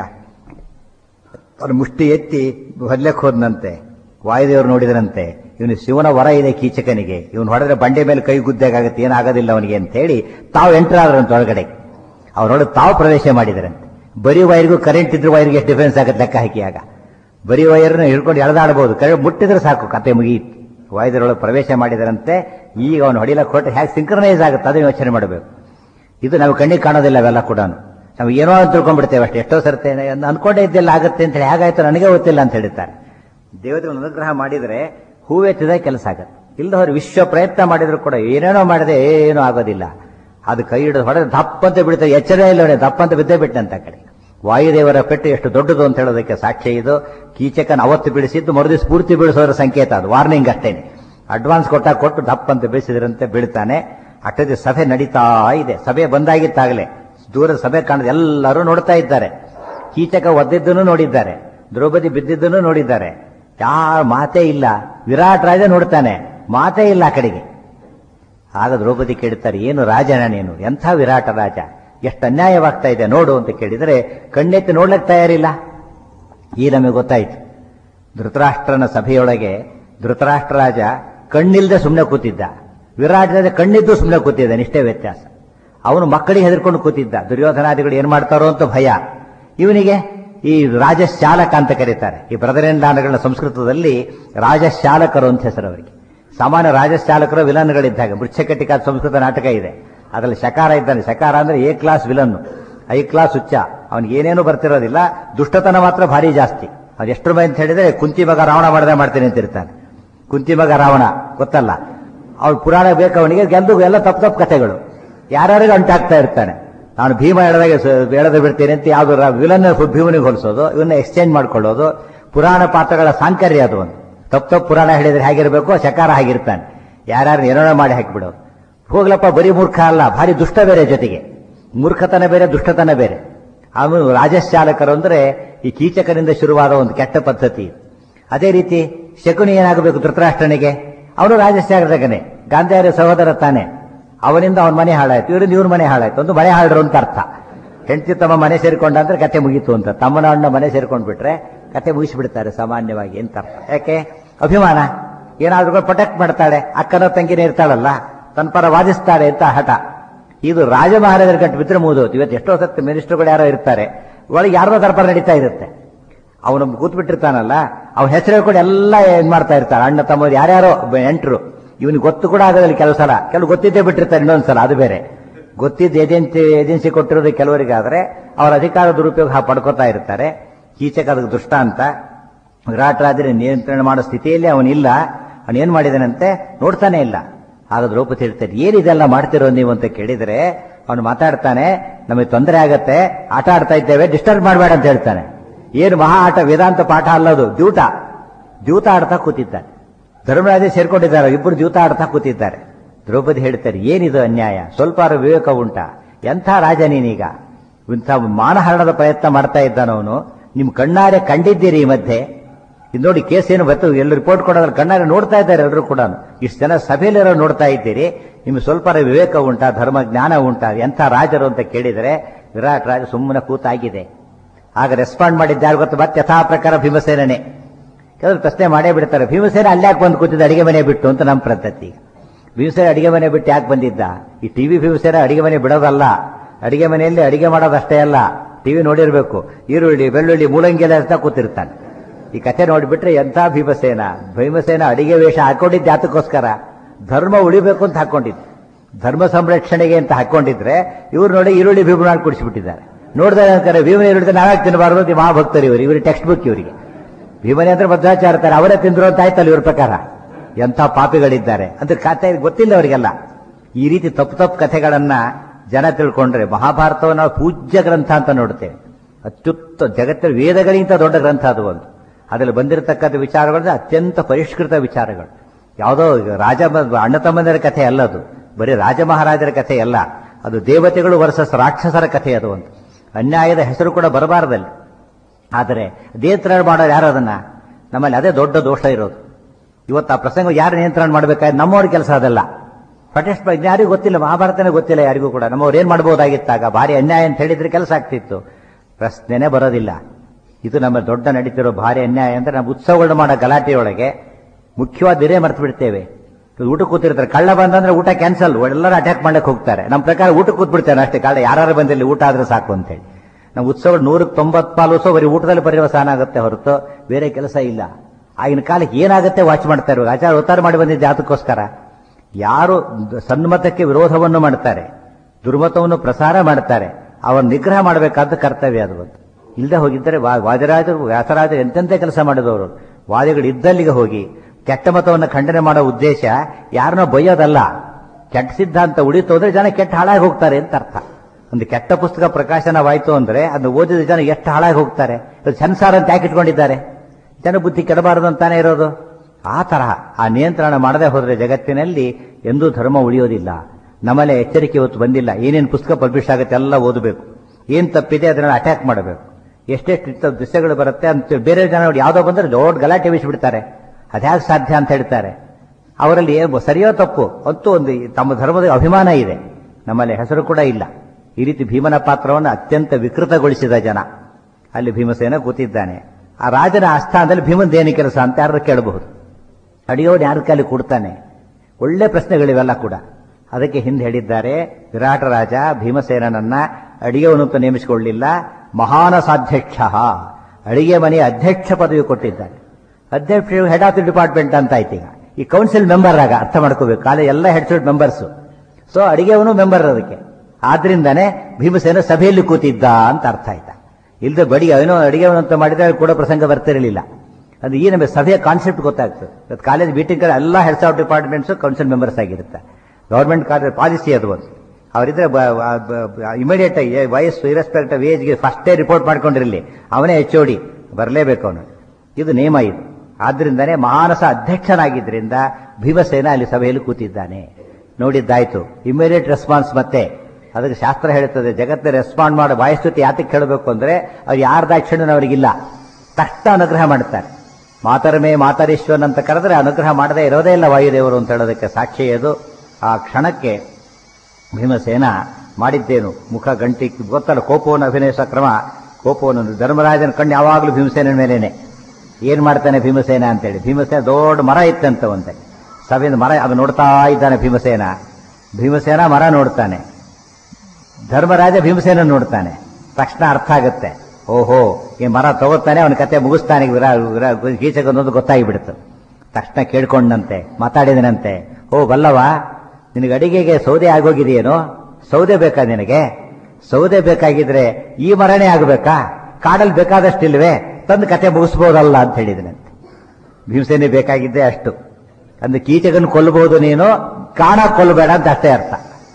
ಅವನು ಮುಷ್ಟಿ ಎತ್ತಿ ಹೊಡ್ಲಕ್ಕೆ ಹೋದ್ನಂತೆ ವಾಯುದೇವರು ನೋಡಿದ್ರಂತೆ ಇವನು ಶಿವನ ವರ ಇದೆ ಕೀಚಕನಿಗೆ ಇವನು ಹೊಡೆದ್ರೆ ಬಂಡೆ ಮೇಲೆ ಕೈ ಗುದ್ದಾಗುತ್ತೆ ಏನಾಗೋದಿಲ್ಲ ಅವನಿಗೆ ಅಂತ ಹೇಳಿ ತಾವು ಎಂಟರ್ ಆದ್ರಂತೆ ಒಳಗಡೆ ಅವ್ರು ನೋಡಿ ತಾವು ಪ್ರವೇಶ ಮಾಡಿದ್ರಂತೆ ಬರೀ ವೈರ್ಗೂ ಕರೆಂಟ್ ಇದ್ರೆ ವೈರ್ಗೆ ಎಷ್ಟು ಡಿಫರೆನ್ಸ್ ಆಗುತ್ತೆ ಲೆಕ್ಕ ಹಾಕಿ ಆಗ ಬರೀ ವೈರ್ನ ಹಿಡ್ಕೊಂಡು ಎಳೆದಾಡಬಹುದು ಕರೆ ಮುಟ್ಟಿದ್ರೆ ಸಾಕು ಕತೆ ಮುಗಿಯಿತು ವಾಯುದೇವರೊಳಗೆ ಪ್ರವೇಶ ಮಾಡಿದರಂತೆ ಈಗ ಅವನು ಹೊಡಿಲಕ್ಕೆ ಹೊರಟು ಹೇಗೆ ಸಿಂಕ್ರನೈಸ್ ಆಗುತ್ತೆ ಅದನ್ನು ಯೋಚನೆ ಮಾಡಬೇಕು ಇದು ನಾವು ಕಣ್ಣಿಗೆ ಕಾಣೋದಿಲ್ಲ ಅವೆಲ್ಲ ಕೂಡ ನಾವು ಏನೋ ಅಂತ ತಿಳ್ಕೊಂಡ್ಬಿಡ್ತೇವೆ ಅಷ್ಟೇ ಎಷ್ಟೋ ಸರ್ತೆ ಅನ್ಕೊಂಡೇ ಇದ್ದೆಲ್ಲ ಆಗುತ್ತೆ ಅಂತ ಹೇಳಿ ಹೇಗಾಯ್ತು ನನಗೆ ಗೊತ್ತಿಲ್ಲ ಅಂತ ಹೇಳ್ತಾರೆ ದೇವತೆಗಳು ಅನುಗ್ರಹ ಮಾಡಿದರೆ ಹೂವೆತ್ತಿದ ಕೆಲಸ ಆಗುತ್ತೆ ಇಲ್ಲದವ್ರು ವಿಶ್ವ ಪ್ರಯತ್ನ ಮಾಡಿದ್ರು ಕೂಡ ಏನೇನೋ ಮಾಡಿದೆ ಏನೂ ಆಗೋದಿಲ್ಲ ಅದು ಕೈ ಹಿಡಿದು ಹೊಡೆದು ದಪ್ಪಂತ ಬಿಡ್ತಾರೆ ಎಚ್ಚರ ಇಲ್ಲ ಅವನೇ ದಪ್ಪಂತ ಬಿದ್ದೇ ಬಿಟ್ಟಂತ ಕಡೆ ವಾಯುದೇವರ ಪೆಟ್ಟು ಎಷ್ಟು ದೊಡ್ಡದು ಅಂತ ಹೇಳೋದಕ್ಕೆ ಸಾಕ್ಷ್ಯ ಇದು ಕೀಚಕನ ಅವತ್ತು ಬಿಡಿಸಿದ್ದು ಮರುದಿ ಸ್ಫೂರ್ತಿ ಬೀಳಿಸೋದ್ರ ಸಂಕೇತ ಅದು ವಾರ್ನಿಂಗ್ ಅಷ್ಟೇನೆ ಅಡ್ವಾನ್ಸ್ ಕೊಟ್ಟಾಗ ಕೊಟ್ಟು ದಪ್ಪಂತ ಬೀಳಿಸಿದ್ರಂತೆ ಬೀಳ್ತಾನೆ ಅಟ್ಟದ ಸಭೆ ನಡೀತಾ ಇದೆ ಸಭೆ ಬಂದಾಗಿತ್ತಾಗಲೇ ದೂರದ ಸಭೆ ಕಾಣದ ಎಲ್ಲರೂ ನೋಡ್ತಾ ಇದ್ದಾರೆ ಕೀಚಕ ಒದ್ದಿದ್ದನ್ನು ನೋಡಿದ್ದಾರೆ ದ್ರೌಪದಿ ಬಿದ್ದಿದ್ದನ್ನು ನೋಡಿದ್ದಾರೆ ಯಾರ ಮಾತೇ ಇಲ್ಲ ವಿರಾಟ್ ರಾಜ ನೋಡ್ತಾನೆ ಮಾತೇ ಇಲ್ಲ ಆ ಕಡೆಗೆ ಆಗ ದ್ರೌಪದಿ ಕೇಳ್ತಾರೆ ಏನು ರಾಜನ ನೀನು ಎಂಥ ವಿರಾಟ ರಾಜ ಎಷ್ಟು ಅನ್ಯಾಯವಾಗ್ತಾ ಇದೆ ನೋಡು ಅಂತ ಕೇಳಿದರೆ ಕಣ್ಣೆತ್ತಿ ನೋಡ್ಲಿಕ್ಕೆ ತಯಾರಿಲ್ಲ ಈ ನಮಗೆ ಗೊತ್ತಾಯ್ತು ಧೃತರಾಷ್ಟ್ರನ ಸಭೆಯೊಳಗೆ ಧೃತರಾಷ್ಟ್ರ ರಾಜ ಕಣ್ಣಿಲ್ದೆ ಸುಮ್ಮನೆ ಕೂತಿದ್ದ ವಿರಾಟ್ ರಾಜ ಕಣ್ಣಿದ್ದು ಸುಮ್ಮನೆ ಕೂತಿದ್ದಾನೆ ಇಷ್ಟೇ ವ್ಯತ್ಯಾಸ ಅವನು ಮಕ್ಕಳಿಗೆ ಹೆದರ್ಕೊಂಡು ಕೂತಿದ್ದ ದುರ್ಯೋಧನಾದಿಗಳು ಏನ್ ಮಾಡ್ತಾರೋ ಅಂತ ಭಯ ಇವನಿಗೆ ಈ ರಾಜಶಾಲಕ ಅಂತ ಕರೀತಾರೆ ಈ ಬ್ರದರೇಂದಾನಗಳ ಸಂಸ್ಕೃತದಲ್ಲಿ ರಾಜಶಾಲಕರು ಅಂತ ಹೆಸರು ಅವರಿಗೆ ಸಾಮಾನ್ಯ ರಾಜಶಾಲಕರು ವಿಲನ್ಗಳಿದ್ದಾಗ ಮೃಚ್ಛಕಟಿಕ ಸಂಸ್ಕೃತ ನಾಟಕ ಇದೆ ಅದರಲ್ಲಿ ಶಕಾರ ಇದ್ದಾನೆ ಶಕಾರ ಅಂದ್ರೆ A class villain I class ಹುಚ್ಚ ಅವನಿಗೆ ಏನೇನು ಬರ್ತಿರೋದಿಲ್ಲ ದುಷ್ಟತನ ಮಾತ್ರ ಭಾರಿ ಜಾಸ್ತಿ ಅದು ಎಷ್ಟು ರೂಪಾಯಿ ಅಂತ ಹೇಳಿದ್ರೆ ಕುಂತಿ ಮಗ ರಾವಣ ಮಾಡದೆ ಮಾಡ್ತೀನಿ ಅಂತ ಇರ್ತಾನೆ ಕುಂತಿ ಮಗ ರಾವಣ ಗೊತ್ತಲ್ಲ ಅವ್ಳು ಪುರಾಣ ಬೇಕು ಅವನಿಗೆ ಗೆಲ್ದು ಎಲ್ಲ ತಪ್ಪು ತಪ್ಪು ಕಥೆಗಳು ಯಾರ್ಯಾರಿಗೂ ಅಂಟಾಗ್ತಾ ಇರ್ತಾನೆ ನಾನು ಭೀಮ ಎಳೆದಾಗ ಎಳೆದು ಬಿಡ್ತೇನೆ ಅಂತ ಯಾವ್ದು ವಿಲನ್ ಭೀಮನಿಗೆ ಹೋಲಿಸೋದು ಇವನ್ನ ಎಕ್ಸ್ಚೇಂಜ್ ಮಾಡ್ಕೊಳ್ಳೋದು ಪುರಾಣ ಪಾತ್ರಗಳ ಸಾಂಕರ್ಯ ಅದು ಒಂದು ತಪ್ಪು ತಪ್ಪು ಪುರಾಣ ಹೇಳಿದ್ರೆ ಹೇಗಿರ್ಬೇಕು ಶಕಾರ ಹಾಗಿರ್ತಾನೆ ಯಾರ್ಯಾರು ಏನೋ ಮಾಡಿ ಹಾಕಿಬಿಡೋದು ಹೋಗ್ಲಪ್ಪ ಬರೀ ಮೂರ್ಖ ಅಲ್ಲ ಭಾರಿ ದುಷ್ಟ ಬೇರೆ ಜೊತೆಗೆ ಮೂರ್ಖತನ ಬೇರೆ ದುಷ್ಟತನ ಬೇರೆ ಅವನು ರಾಜಶಾಲಕರು ಅಂದ್ರೆ ಈ ಕೀಚಕನಿಂದ ಶುರುವಾದ ಒಂದು ಕೆಟ್ಟ ಪದ್ಧತಿ ಅದೇ ರೀತಿ ಶಕುನಿ ಏನಾಗಬೇಕು ಧೃತರಾಷ್ಟ್ರನಿಗೆ ಅವನು ರಾಜಶಾಲಕನೇ ಗಾಂಧಾರ ಸಹೋದರ ತಾನೆ ಅವನಿಂದ ಅವನ ಮನೆ ಹಾಳಾಯ್ತು ಇವರಿಂದ ಇವ್ರ ಮನೆ ಹಾಳಾಯ್ತು ಒಂದು ಮನೆ ಹಾಳರು ಅಂತ ಅರ್ಥ ಹೆಂಡತಿ ತಮ್ಮ ಮನೆ ಸೇರಿಕೊಂಡ ಅಂದ್ರೆ ಕತೆ ಮುಗೀತು ಅಂತ ತಮ್ಮನ ಅಣ್ಣ ಮನೆ ಸೇರ್ಕೊಂಡ್ ಬಿಟ್ರೆ ಕತೆ ಮುಗಿಸ್ಬಿಡ್ತಾರೆ ಸಾಮಾನ್ಯವಾಗಿ ಅಂತ ಅರ್ಥ ಯಾಕೆ ಅಭಿಮಾನ ಏನಾದ್ರೂ ಪ್ರೊಟೆಕ್ಟ್ ಮಾಡ್ತಾಳೆ ಅಕ್ಕನ ತಂಗಿನೇ ಇರ್ತಾಳಲ್ಲ ತನ್ನ ಪರ ವಾದಿಸ್ತಾಳೆ ಅಂತ ಹಠ ಇದು ರಾಜ ಮಹಾರಾಜರ ಗಂಟು ಬಿದ್ರೆ ಮುಗಿದೋತು ಇವತ್ತು ಎಷ್ಟೋ ಸತ್ತು ಮಿನಿಸ್ಟರ್ಗಳು ಯಾರೋ ಇರ್ತಾರೆ ಒಳಗೆ ಯಾರೋ ದರ್ಬಾರ್ ನಡೀತಾ ಇರುತ್ತೆ ಅವನು ಕೂತ್ಬಿಟ್ಟಿರ್ತಾನಲ್ಲ ಅವನ ಹೆಸರು ಹೇಳ್ಕೊಂಡು ಎಲ್ಲ ಏನ್ ಮಾಡ್ತಾ ಇರ್ತಾರೆ ಅಣ್ಣ ತಮ್ಮ ಯಾರ್ಯಾರೋ ಎಂಟ್ರು ಇವನಿಗೆ ಗೊತ್ತು ಕೂಡ ಆಗೋದಿಲ್ಲ ಕೆಲವು ಸಲ ಕೆಲವು ಗೊತ್ತಿದ್ದೇ ಬಿಟ್ಟಿರ್ತಾರೆ ಇನ್ನೊಂದ್ಸಲ ಅದು ಬೇರೆ ಗೊತ್ತಿದ್ದ ಏಜೆನ್ಸಿ ಏಜೆನ್ಸಿ ಕೊಟ್ಟಿರೋದು ಕೆಲವರಿಗಾದ್ರೆ ಅವರ ಅಧಿಕಾರ ದುರುಪಯೋಗ ಪಡ್ಕೋತಾ ಇರ್ತಾರೆ ಕೀಚಕ ಅದಕ್ಕೆ ದುಷ್ಟ ಅಂತ ವಿರಾಟ್ ರಾಜರ ನಿಯಂತ್ರಣ ಮಾಡೋ ಸ್ಥಿತಿಯಲ್ಲಿ ಅವನಿಲ್ಲ ಅವನು ಏನ್ ಮಾಡಿದಾನಂತೆ ನೋಡ್ತಾನೆ ಇಲ್ಲ ಆಗ ದ್ರೌಪದಿ ಹೇಳ್ತಾರೆ ಏನಿದೆಲ್ಲ ಮಾಡ್ತಿರೋ ನೀವು ಅಂತ ಕೇಳಿದ್ರೆ ಅವನು ಮಾತಾಡ್ತಾನೆ ನಮಗೆ ತೊಂದರೆ ಆಗತ್ತೆ ಆಟ ಆಡ್ತಾ ಇದ್ದೇವೆ ಡಿಸ್ಟರ್ಬ್ ಮಾಡಬೇಡ ಅಂತ ಹೇಳ್ತಾನೆ ಏನು ಮಹಾ ಆಟ ವೇದಾಂತ ಪಾಠ ಅಲ್ಲದು ದ್ಯೂತ ದ್ಯೂತ ಆಡ್ತಾ ಕೂತಿದ್ದಾನೆ ಧರ್ಮರಾಜ ಸೇರ್ಕೊಂಡಿದ್ದಾರೆ ಇಬ್ಬರು ದ್ಯೂತ ಆಡ್ತಾ ಕೂತಿದ್ದಾರೆ ದ್ರೌಪದಿ ಹೇಳ್ತಾರೆ ಏನಿದು ಅನ್ಯಾಯ ಸ್ವಲ್ಪ ವಿವೇಕ ಉಂಟ ಎಂಥ ರಾಜ ನೀನೀಗ ಇಂಥ ಮಾನಹರಣದ ಪ್ರಯತ್ನ ಮಾಡ್ತಾ ಇದ್ದಾನವನು ನಿಮ್ ಕಣ್ಣಾರೆ ಕಂಡಿದ್ದೀರಿ ಈ ಮಧ್ಯೆ ಇದು ನೋಡಿ ಕೇಸ್ ಏನು ಬತ್ತು ಎಲ್ಲ ರಿಪೋರ್ಟ್ ಕೊಡೋದ್ರ ಕಣ್ಣಾರೆ ನೋಡ್ತಾ ಇದ್ದಾರೆ ಎಲ್ಲರೂ ಕೂಡ ಇಷ್ಟು ಜನ ಸಭೆಯಲ್ಲಿರೋ ನೋಡ್ತಾ ಇದ್ದೀರಿ ನಿಮ್ಗೆ ಸ್ವಲ್ಪ ವಿವೇಕ ಉಂಟಾ ಧರ್ಮ ಜ್ಞಾನ ಉಂಟಾ ಎಂಥ ರಾಜರು ಅಂತ ಕೇಳಿದರೆ ವಿರಾಟ್ ರಾಜ ಸುಮ್ಮನೆ ಕೂತಾಗಿದೆ ಆಗ ರೆಸ್ಪಾಂಡ್ ಮಾಡಿದ್ದ ಯಾರು ಗೊತ್ತು ಮತ್ತೆ ಯಥಾ ಪ್ರಕಾರ ಭೀಮಸೇನೇ ಕೆಲವರು ಪ್ರಶ್ನೆ ಮಾಡೇ ಬಿಡ್ತಾರೆ ಭೀಮಸೇನ ಅಲ್ಲಿ ಯಾಕೆ ಬಂದು ಕೂತಿದ್ದ ಅಡಿಗೆ ಮನೆ ಬಿಟ್ಟು ಅಂತ ನಮ್ಮ ಪದ್ಧತಿ ಭೀಮಸೇನ ಅಡಿಗೆ ಮನೆ ಬಿಟ್ಟು ಯಾಕೆ ಬಂದಿದ್ದ ಈ ಟಿವಿ ಭೀಮಸೇನ ಅಡಿಗೆ ಮನೆ ಬಿಡೋದಲ್ಲ ಅಡಿಗೆ ಮನೆಯಲ್ಲಿ ಅಡಿಗೆ ಮಾಡೋದಷ್ಟೇ ಅಲ್ಲ ಟಿವಿ ನೋಡಿರ್ಬೇಕು ಈರುಳ್ಳಿ ಬೆಳ್ಳುಳ್ಳಿ ಮೂಲಂಗಿ ಎಲ್ಲ ಅಂತ ಕೂತಿರ್ತಾನೆ ಈ ಕಥೆ ನೋಡಿಬಿಟ್ರೆ ಎಂಥ ಭೀಮಸೇನ ಭೀಮಸೇನ ಅಡಿಗೆ ವೇಷ ಹಾಕೊಂಡಿದ್ದು ಯಾತಕ್ಕೋಸ್ಕರ ಧರ್ಮ ಉಳಿಬೇಕು ಅಂತ ಹಾಕೊಂಡಿದ್ದು ಧರ್ಮ ಸಂರಕ್ಷಣೆಗೆ ಅಂತ ಹಾಕೊಂಡಿದ್ರೆ ಇವ್ರು ನೋಡಿ ಈರುಳ್ಳಿ ಭೀಮನಾಡ್ ಕುಡಿಸಿಬಿಟ್ಟಿದ್ದಾರೆ ನೋಡಿದ್ರೆ ಅಂತಾರೆ ಭೀಮನ ಈರುಳ್ಳಿ ನಾವ್ಯಾಕೆ ತಿನ್ನಬಾರದು ಅಂತ ಮಹಾಭಕ್ತರು ಇವರು ಇವರು ಟೆಕ್ಸ್ಟ್ ಬುಕ್ ಇವರಿಗೆ ಭೀಮನೆ ಅಂದ್ರೆ ಮಧ್ವಾಚಾರ್ತಾರೆ ಅವರೇ ತಿಂದ್ರು ಅಂತ ಆಯ್ತಲ್ಲ ಇವ್ರ ಪ್ರಕಾರ ಎಂಥ ಪಾಪಿಗಳಿದ್ದಾರೆ ಅಂತ ಕಥೆ ಗೊತ್ತಿಲ್ಲ ಅವರಿಗೆಲ್ಲ ಈ ರೀತಿ ತಪ್ಪು ತಪ್ಪು ಕಥೆಗಳನ್ನ ಜನ ತಿಳ್ಕೊಂಡ್ರೆ ಮಹಾಭಾರತವನ್ನು ನಾವು ಪೂಜ್ಯ ಗ್ರಂಥ ಅಂತ ನೋಡ್ತೇವೆ ಅತ್ಯುತ್ತ ಜಗತ್ತಿನ ವೇದಗಳಿಗಿಂತ ದೊಡ್ಡ ಗ್ರಂಥ ಅದು ಒಂದು ಅದರಲ್ಲಿ ಬಂದಿರತಕ್ಕಂಥ ವಿಚಾರಗಳು ಅತ್ಯಂತ ಪರಿಷ್ಕೃತ ವಿಚಾರಗಳು ಯಾವುದೋ ರಾಜ ಅಣ್ಣ ತಮ್ಮಂದರ ಕಥೆ ಅಲ್ಲ ಅದು ಬರೀ ರಾಜ ಮಹಾರಾಜರ ಕಥೆ ಅಲ್ಲ ಅದು ದೇವತೆಗಳು ವರ್ಸಸ್ ರಾಕ್ಷಸರ ಕಥೆ ಅದು ಒಂದು ಅನ್ಯಾಯದ ಹೆಸರು ಕೂಡ ಬರಬಾರದಲ್ಲಿ ಆದರೆ ನಿಯಂತ್ರಣ ಮಾಡೋರು ಯಾರು ಅದನ್ನ ನಮ್ಮಲ್ಲಿ ಅದೇ ದೊಡ್ಡ ದೋಷ ಇರೋದು ಇವತ್ತು ಆ ಪ್ರಸಂಗ ಯಾರು ನಿಯಂತ್ರಣ ಮಾಡಬೇಕಾದ್ರೆ ನಮ್ಮವ್ರ ಕೆಲಸ ಅದಲ್ಲ ಪ್ರೊಟೆಸ್ಟ್ ಯಾರಿಗೂ ಗೊತ್ತಿಲ್ಲ ಮಹಾಭಾರತನೇ ಗೊತ್ತಿಲ್ಲ ಯಾರಿಗೂ ಕೂಡ ನಮ್ಮವ್ರು ಏನ್ ಮಾಡಬಹುದಾಗಿತ್ತಾಗ ಭಾರಿ ಅನ್ಯಾಯ ಅಂತ ಹೇಳಿದ್ರೆ ಕೆಲಸ ಆಗ್ತಿತ್ತು ಪ್ರಶ್ನೆನೇ ಬರೋದಿಲ್ಲ ಇದು ನಮ್ಮ ದೊಡ್ಡ ನಡೀತಿರೋ ಭಾರಿ ಅನ್ಯಾಯ ಅಂದ್ರೆ ನಮ್ಮ ಉತ್ಸವಗಳನ್ನ ಮಾಡೋ ಗಲಾಟೆಯೊಳಗೆ ಮುಖ್ಯವಾದ ಇರೇ ಮರ್ತು ಬಿಡ್ತೇವೆ ಊಟ ಕೂತಿರ್ತಾರೆ ಕಳ್ಳ ಬಂದಂದ್ರೆ ಊಟ ಕ್ಯಾನ್ಸಲ್ ಎಲ್ಲರೂ ಅಟ್ಯಾಕ್ ಮಾಡಕ್ಕೆ ಹೋಗ್ತಾರೆ ನಮ್ಮ ಪ್ರಕಾರ ಊಟ ಕೂತ್ಬಿಡ್ತೇನೆ ಅಷ್ಟೇ ಕಳ್ಳ ಯಾರು ಬಂದಿರಲಿ ಊಟ ಆದ್ರೆ ಸಾಕು ಅಂತೇಳಿ ನಮ್ಮ ಉತ್ಸವ ನೂರಕ್ಕೆ ತೊಂಬತ್ ಪಾಲು ಉತ್ಸವ ಬರೀ ಊಟದಲ್ಲಿ ಪರಿವಸಾನ ಆಗುತ್ತೆ ಹೊರತು ಬೇರೆ ಕೆಲಸ ಇಲ್ಲ ಆಗಿನ ಕಾಲಕ್ಕೆ ಏನಾಗುತ್ತೆ ವಾಚ್ ಮಾಡ್ತಾ ಇರುವಾಗ ಆಚಾರ ಅವತಾರ ಮಾಡಿ ಬಂದಿದ್ದೆ ಅದಕ್ಕೋಸ್ಕರ ಯಾರು ಸನ್ಮತಕ್ಕೆ ವಿರೋಧವನ್ನು ಮಾಡ್ತಾರೆ ದುರ್ಮತವನ್ನು ಪ್ರಸಾರ ಮಾಡ್ತಾರೆ ಅವರ ನಿಗ್ರಹ ಮಾಡಬೇಕಾದ ಕರ್ತವ್ಯ ಅದು ಒಂದು ಇಲ್ಲದೆ ಹೋಗಿದ್ದರೆ ವಾದಿರಾಜರು ವ್ಯಾಸರಾಜರು ಎಂತೆಂಥ ಕೆಲಸ ಮಾಡಿದವರು ವಾದಿಗಳು ಇದ್ದಲ್ಲಿಗೆ ಹೋಗಿ ಕೆಟ್ಟ ಮತವನ್ನು ಖಂಡನೆ ಮಾಡೋ ಉದ್ದೇಶ ಯಾರನ್ನೋ ಬೈಯೋದಲ್ಲ ಕೆಟ್ಟ ಸಿದ್ಧಾಂತ ಉಳಿತು ಅಂದ್ರೆ ಜನ ಕೆಟ್ಟ ಹಾಳಾಗಿ ಹೋಗ್ತಾರೆ ಅಂತ ಅರ್ಥ ಒಂದು ಕೆಟ್ಟ ಪುಸ್ತಕ ಪ್ರಕಾಶನವಾಯಿತು ಅಂದ್ರೆ ಅದನ್ನು ಓದಿದ ಜನ ಎಷ್ಟು ಹಾಳಾಗಿ ಹೋಗ್ತಾರೆ ಸೆನ್ಸಾರ್ ಅಂತ ಯಾಕೆ ಇಟ್ಕೊಂಡಿದ್ದಾರೆ ಜನ ಬುದ್ಧಿ ಕೆಡಬಾರದು ಅಂತಾನೆ ಇರೋದು ಆ ತರಹ ಆ ನಿಯಂತ್ರಣ ಮಾಡದೆ ಹೋದ್ರೆ ಜಗತ್ತಿನಲ್ಲಿ ಎಂದೂ ಧರ್ಮ ಉಳಿಯೋದಿಲ್ಲ ನಮ್ಮಲ್ಲೇ ಎಚ್ಚರಿಕೆ ಇವತ್ತು ಬಂದಿಲ್ಲ ಏನೇನು ಪುಸ್ತಕ ಪಬ್ಲಿಷ್ ಆಗುತ್ತೆ ಎಲ್ಲ ಓದಬೇಕು ಏನ್ ತಪ್ಪಿದೆ ಅದನ್ನ ಅಟ್ಯಾಕ್ ಮಾಡಬೇಕು ಎಷ್ಟೆಷ್ಟು ಇಂಥ ದೃಶ್ಯಗಳು ಬರುತ್ತೆ ಅಂತ ಬೇರೆ ಜನ ನೋಡಿ ಯಾವುದೋ ಬಂದ್ರೆ ದೊಡ್ಡ ಗಲಾಟೆ ಬಿಡ್ತಾರೆ ಅದ್ಯಾಕೆ ಸಾಧ್ಯ ಅಂತ ಹೇಳ್ತಾರೆ ಅವರಲ್ಲಿ ಏನು ಸರಿಯೋ ತಪ್ಪು ಅಂತೂ ಒಂದು ತಮ್ಮ ಧರ್ಮದ ಅಭಿಮಾನ ಇದೆ ನಮ್ಮಲ್ಲಿ ಹೆಸರು ಕೂಡ ಇಲ್ಲ ಈ ರೀತಿ ಭೀಮನ ಪಾತ್ರವನ್ನು ಅತ್ಯಂತ ವಿಕೃತಗೊಳಿಸಿದ ಜನ ಅಲ್ಲಿ ಭೀಮಸೇನ ಕೂತಿದ್ದಾನೆ ಆ ರಾಜನ ಆಸ್ಥಾನದಲ್ಲಿ ಭೀಮಂದೇನು ಕೆಲಸ ಅಂತ ಯಾರು ಕೇಳಬಹುದು ಅಡಿಯೋನು ಯಾರ ಕೈಲಿ ಕೊಡ್ತಾನೆ ಒಳ್ಳೆ ಪ್ರಶ್ನೆಗಳಿವೆಲ್ಲ ಕೂಡ ಅದಕ್ಕೆ ಹಿಂದೆ ಹೇಳಿದ್ದಾರೆ ವಿರಾಟ ರಾಜ ಭೀಮಸೇನನನ್ನ ಅಡಿಗೆವನು ಅಂತ ನೇಮಿಸಿಕೊಳ್ಳಿಲ್ಲ ಮಹಾನಸಾಧ್ಯಕ್ಷ ಅಡಿಗೆ ಮನೆಯ ಅಧ್ಯಕ್ಷ ಪದವಿ ಕೊಟ್ಟಿದ್ದಾರೆ ಅಧ್ಯಕ್ಷ ಹೆಡ್ ಆಫ್ ದಿ ಡಿಪಾರ್ಟ್ಮೆಂಟ್ ಅಂತ ಆಯ್ತು ಈಗ ಈ ಕೌನ್ಸಿಲ್ ಮೆಂಬರ್ ಆಗ ಅರ್ಥ ಮಾಡ್ಕೋಬೇಕು ಕಾಲೇಜ್ ಎಲ್ಲ ಹೆಡ್ ಸೈಡ್ ಮೆಂಬರ್ಸ್ ಸೊ ಅಡಿಗೆವನು ಮೆಂಬರ್ ಅದಕ್ಕೆ ಆದ್ರಿಂದಾನೇ ಭೀಮಸೇನ ಸಭೆಯಲ್ಲಿ ಕೂತಿದ್ದ ಅಂತ ಅರ್ಥ ಆಯ್ತಾ ಇಲ್ಲದೆ ಬಡಿ ಏನೋ ಅಡಿಗೆವನು ಅಂತ ಮಾಡಿದ್ರೆ ಕೂಡ ಪ್ರಸಂಗ ಬರ್ತಿರಲಿಲ್ಲ ಅದು ಈ ನಮಗೆ ಸಭೆಯ ಕಾನ್ಸೆಪ್ಟ್ ಗೊತ್ತಾಗ್ತದೆ ಇವತ್ತು ಕಾಲೇಜ್ ಮೀಟಿಂಗ್ ಎಲ್ಲ heads of departments council members ಆಗಿರುತ್ತೆ ಗೌರ್ಮೆಂಟ್ ಕಾಲೇಜ್ ಪಾಲಿಸಿ ಅದು ಒಂದು ಅವರಿದ್ರೆ ಇಮಿಡಿಯೇಟ್ ಆಗಿ ವಯಸ್ಸು ಇರೆಸ್ಪೆಕ್ಟ್ ಆಫ್ ಏಜ್ಗೆ ಫಸ್ಟೇ ರಿಪೋರ್ಟ್ ಮಾಡ್ಕೊಂಡಿರಲಿ ಅವನೇ ಎಚ್ ಓಡಿ ಬರಲೇಬೇಕು ಅವನು ಇದು ನೇಮ ಇದು ಆದ್ರಿಂದಾನೇ ಮಹಾನಸ ಅಧ್ಯಕ್ಷನಾಗಿದ್ದರಿಂದ ಭೀಮಸೇನ ಅಲ್ಲಿ ಸಭೆಯಲ್ಲಿ ಕೂತಿದ್ದಾನೆ ನೋಡಿದ್ದಾಯ್ತು ಇಮಿಡಿಯೇಟ್ ರೆಸ್ಪಾನ್ಸ್ ಮತ್ತೆ ಅದಕ್ಕೆ ಶಾಸ್ತ್ರ ಹೇಳುತ್ತದೆ ಜಗತ್ತಿನ ರೆಸ್ಪಾಂಡ್ ಮಾಡೋ ವಾಯುಸ್ತುತಿ ಯಾತಕ್ಕೆ ಹೇಳಬೇಕು ಅಂದ್ರೆ ಅವ್ರು ಯಾರ ದಾಕ್ಷಿಣ್ಯನ ಅವರಿಗಿಲ್ಲ ತಕ್ಷಣ ಅನುಗ್ರಹ ಮಾಡ್ತಾರೆ ಮಾತರಮೇ ಮಾತರೀಶ್ವರನ್ ಅಂತ ಕರೆದ್ರೆ ಅನುಗ್ರಹ ಮಾಡದೇ ಇರೋದೇ ಇಲ್ಲ ವಾಯುದೇವರು ಅಂತ ಹೇಳೋದಕ್ಕೆ ಸಾಕ್ಷಿ ಅದು ಆ ಕ್ಷಣಕ್ಕೆ ಭೀಮಸೇನ ಮಾಡಿದ್ದೇನು ಮುಖ ಗಂಟಿ ಗೊತ್ತಲ್ಲ ಕೋಪವನ್ನು ಅಭಿನಯಿಸೋ ಕ್ರಮ ಕೋಪವನ್ನು ಧರ್ಮರಾಜನ ಕಣ್ಣು ಯಾವಾಗಲೂ ಭೀಮಸೇನ ಮೇಲೇನೆ ಏನ್ ಮಾಡ್ತಾನೆ ಭೀಮಸೇನ ಅಂತೇಳಿ ಭೀಮಸೇನ ದೊಡ್ಡ ಮರ ಇತ್ತಂತ ಒಂದೆ ಸಭೆಯಿಂದ ಮರ ಅದು ನೋಡ್ತಾ ಇದ್ದಾನೆ ಭೀಮಸೇನ ಭೀಮಸೇನ ಮರ ನೋಡ್ತಾನೆ ಧರ್ಮರಾಜ ಭೀಮಸೇನ ನೋಡ್ತಾನೆ ತಕ್ಷಣ ಅರ್ಥ ಆಗುತ್ತೆ ಓಹೋ ಈ ಮರ ತಗೋತಾನೆ ಅವನ ಕತೆ ಮುಗಿಸ್ತಾನೆ ಗೀಚಗೊಂದೊಂದು ಗೊತ್ತಾಗಿಬಿಡ್ತು ತಕ್ಷಣ ಕೇಳ್ಕೊಂಡಂತೆ ಮಾತಾಡಿದನಂತೆ ಓ ಬಲ್ಲವ ನಿನಗೆ ಅಡಿಗೆಗೆ ಸೌದೆ ಆಗೋಗಿದೆಯೇನೋ ಸೌದೆ ಬೇಕಾ ನಿನಗೆ ಸೌದೆ ಬೇಕಾಗಿದ್ರೆ ಈ ಮರನೇ ಆಗಬೇಕಾ ಕಾಡಲ್ಲಿ ಬೇಕಾದಷ್ಟಿಲ್ವೇ ತಂದು ಕತೆ ಮುಗಿಸ್ಬೋದಲ್ಲ ಅಂತ ಹೇಳಿದನಂತೆ ಭೀಮಸೇನೆ ಬೇಕಾಗಿದ್ದೆ ಅಷ್ಟು ಅಂದ್ರೆ ಕೀಚಕನ್ನು ಕೊಲ್ಲಬಹುದು ನೀನು ಕಾಣ ಕೊಲ್ಲಬೇಡ ಅಂತ ಅಷ್ಟೇ ಅರ್ಥ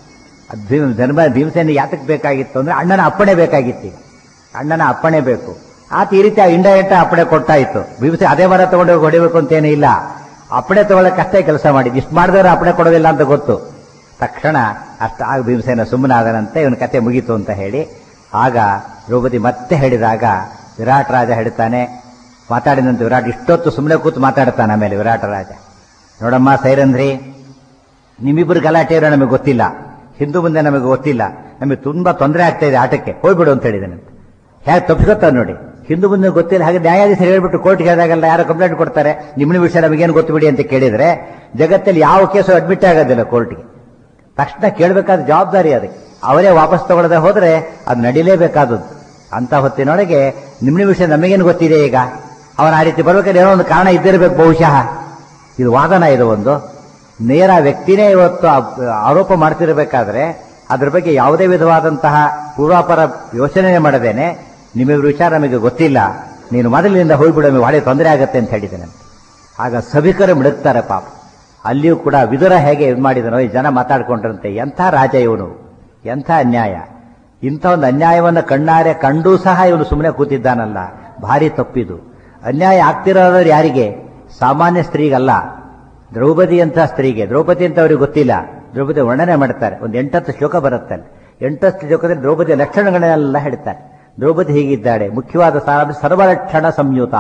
ಅದ್ ಭೀಮ್- ಧರ್ಮ ಭೀಮಸೇನೆ ಯಾತಕ್ಕೆ ಬೇಕಾಗಿತ್ತು ಅಂದ್ರೆ ಅಣ್ಣನ ಅಪ್ಪಣೆ ಬೇಕಾಗಿತ್ತು ಈಗ ಅಣ್ಣನ ಅಪ್ಪಣೆ ಬೇಕು ಆತ ಈ ರೀತಿ ಇಂಡೈರೆಕ್ಟ್ ಅಪ್ಪಣೆ ಕೊಟ್ಟಾಯ್ತು ಭೀಮಸೇನೆ ಅದೇ ಮರ ತಗೊಂಡು ಹೋಗಿ ಹೊಡಿಬೇಕು ಅಂತೇನೂ ಇಲ್ಲ ಅಪ್ಪಣೆ ತಗೊಳ್ಳಕ್ಕೆ ಅಷ್ಟೇ ಕೆಲಸ ಮಾಡಿದ್ದು ಇಷ್ಟು ಮಾಡಿದವರು ಅಪ್ಪಣೆ ಕೊಡೋದಿಲ್ಲ ಅಂತ ಗೊತ್ತು ತಕ್ಷಣ ಅಷ್ಟ ಆಗ ಭೀಮಸೇನ ಸುಮ್ಮನಾದನಂತೆ ಇವನ ಕತೆ ಮುಗೀತು ಅಂತ ಹೇಳಿ ಆಗ ದ್ರೌಪದಿ ಮತ್ತೆ ಹೇಳಿದಾಗ ವಿರಾಟ್ ರಾಜ ಹೇಳ್ತಾನೆ ಮಾತಾಡಿದಂತೆ ವಿರಾಟ್ ಇಷ್ಟೊತ್ತು ಸುಮ್ಮನೆ ಕೂತು ಮಾತಾಡ್ತಾನೆ ಆಮೇಲೆ ವಿರಾಟ ರಾಜ ನೋಡಮ್ಮ ಸೈರಂಧ್ರಿ ನಿಮ್ಮಿಬ್ಬರು ಗಲಾಟೆ ಇರೋ ನಮಗೆ ಗೊತ್ತಿಲ್ಲ ಹಿಂದೂ ಮುಂದೆ ನಮಗೆ ಗೊತ್ತಿಲ್ಲ ನಮಗೆ ತುಂಬಾ ತೊಂದರೆ ಆಗ್ತಾ ಇದೆ ಆಟಕ್ಕೆ ಹೋಗ್ಬಿಡು ಅಂತ ಹೇಳಿದಾನಂತೆ ಹೇಗೆ ತಪ್ಪಿಸ್ಕೊತಾನೆ ನೋಡಿ ಹಿಂದೂ ಮುಂದೆ ಗೊತ್ತಿಲ್ಲ ಹಾಗೆ ನ್ಯಾಯಾಧೀಶರು ಹೇಳ್ಬಿಟ್ಟು ಕೋರ್ಟ್ಗೆ ಹೇಳಿದಾಗೆಲ್ಲ ಯಾರು ಕಂಪ್ಲೇಂಟ್ ಕೊಡ್ತಾರೆ ನಿಮ್ಮ ವಿಷಯ ನಮಗೇನು ಗೊತ್ತು ಬಿಡಿ ಅಂತ ಕೇಳಿದ್ರೆ ಜಗತ್ತಲ್ಲಿ ಯಾವ ಕೇಸು ಅಡ್ಮಿಟ್ ಆಗೋದಿಲ್ಲ ಕೋರ್ಟ್ಗೆ ತಕ್ಷಣ ಕೇಳಬೇಕಾದ ಜವಾಬ್ದಾರಿ ಅದಕ್ಕೆ ಅವರೇ ವಾಪಸ್ ತಗೊಳ್ಳದೆ ಹೋದ್ರೆ ಅದು ನಡಿಲೇಬೇಕಾದದ್ದು ಅಂತ ಹೊತ್ತಿನೊಳಗೆ ನಿಮ್ಮ ವಿಷಯ ನಮಗೇನು ಗೊತ್ತಿದೆ ಈಗ ಅವನ ಆ ರೀತಿ ಬರ್ಬೇಕಾದ್ರೆ ಏನೋ ಒಂದು ಕಾರಣ ಇದ್ದಿರಬೇಕು ಬಹುಶಃ ಇದು ವಾದನ ಇದು ಒಂದು ನೇರ ವ್ಯಕ್ತಿನೇ ಇವತ್ತು ಆ- ಆರೋಪ ಮಾಡ್ತಿರಬೇಕಾದ್ರೆ ಅದ್ರ ಬಗ್ಗೆ ಯಾವುದೇ ವಿಧವಾದಂತಹ ಪೂರ್ವಾಪರ ಯೋಚನೆ ಮಾಡದೇನೆ ನಿಮ್ಮಿವ್ರ ವಿಚಾರ ನಮಗೆ ಗೊತ್ತಿಲ್ಲ ನೀನು ಮೊದಲಿನಿಂದ ಹೋಗ್ಬಿಡೋ ಭಾಳ ತೊಂದರೆ ಆಗತ್ತೆ ಅಂತ ಹೇಳಿದ್ದೇನೆ ಆಗ ಸಭಿಕರು ಮಿಡುಕ್ತಾರೆ ಪಾಪ ಅಲ್ಲಿಯೂ ಕೂಡ ವಿದುರ ಹೇಗೆ ಇದು ಮಾಡಿದನೋ ಈ ಜನ ಮಾತಾಡ್ಕೊಂಡ್ರಂತೆ ಎಂಥ ರಾಜ ಇವನು ಎಂಥ ಅನ್ಯಾಯ ಇಂಥ ಒಂದು ಅನ್ಯಾಯವನ್ನು ಕಣ್ಣಾರೆ ಕಂಡೂ ಸಹ ಇವನು ಸುಮ್ಮನೆ ಕೂತಿದ್ದಾನಲ್ಲ ಭಾರಿ ತಪ್ಪಿದು ಅನ್ಯಾಯ ಆಗ್ತಿರೋದು ಯಾರಿಗೆ ಸಾಮಾನ್ಯ ಸ್ತ್ರೀಗಲ್ಲ ದ್ರೌಪದಿ ಅಂತ ಸ್ತ್ರೀಗೆ ದ್ರೌಪದಿ ಅಂತ ಅವ್ರಿಗೆ ಗೊತ್ತಿಲ್ಲ ದ್ರೌಪದಿ ವರ್ಣನೆ ಮಾಡ್ತಾರೆ ಒಂದು ಎಂಟತ್ತು ಶ್ಲೋಕ ಬರುತ್ತೆ ಅಲ್ಲಿ ಎಂಟತ್ತು ಶ್ಲೋಕದಲ್ಲಿ ದ್ರೌಪದಿಯ ಲಕ್ಷಣಗಳನ್ನೆಲ್ಲ ಹೇಳ್ತಾರೆ ದ್ರೌಪದಿ ಹೀಗಿದ್ದಾಳೆ ಮುಖ್ಯವಾದ ಸಾರ ಸರ್ವಲಕ್ಷಣ ಸಂಯುತ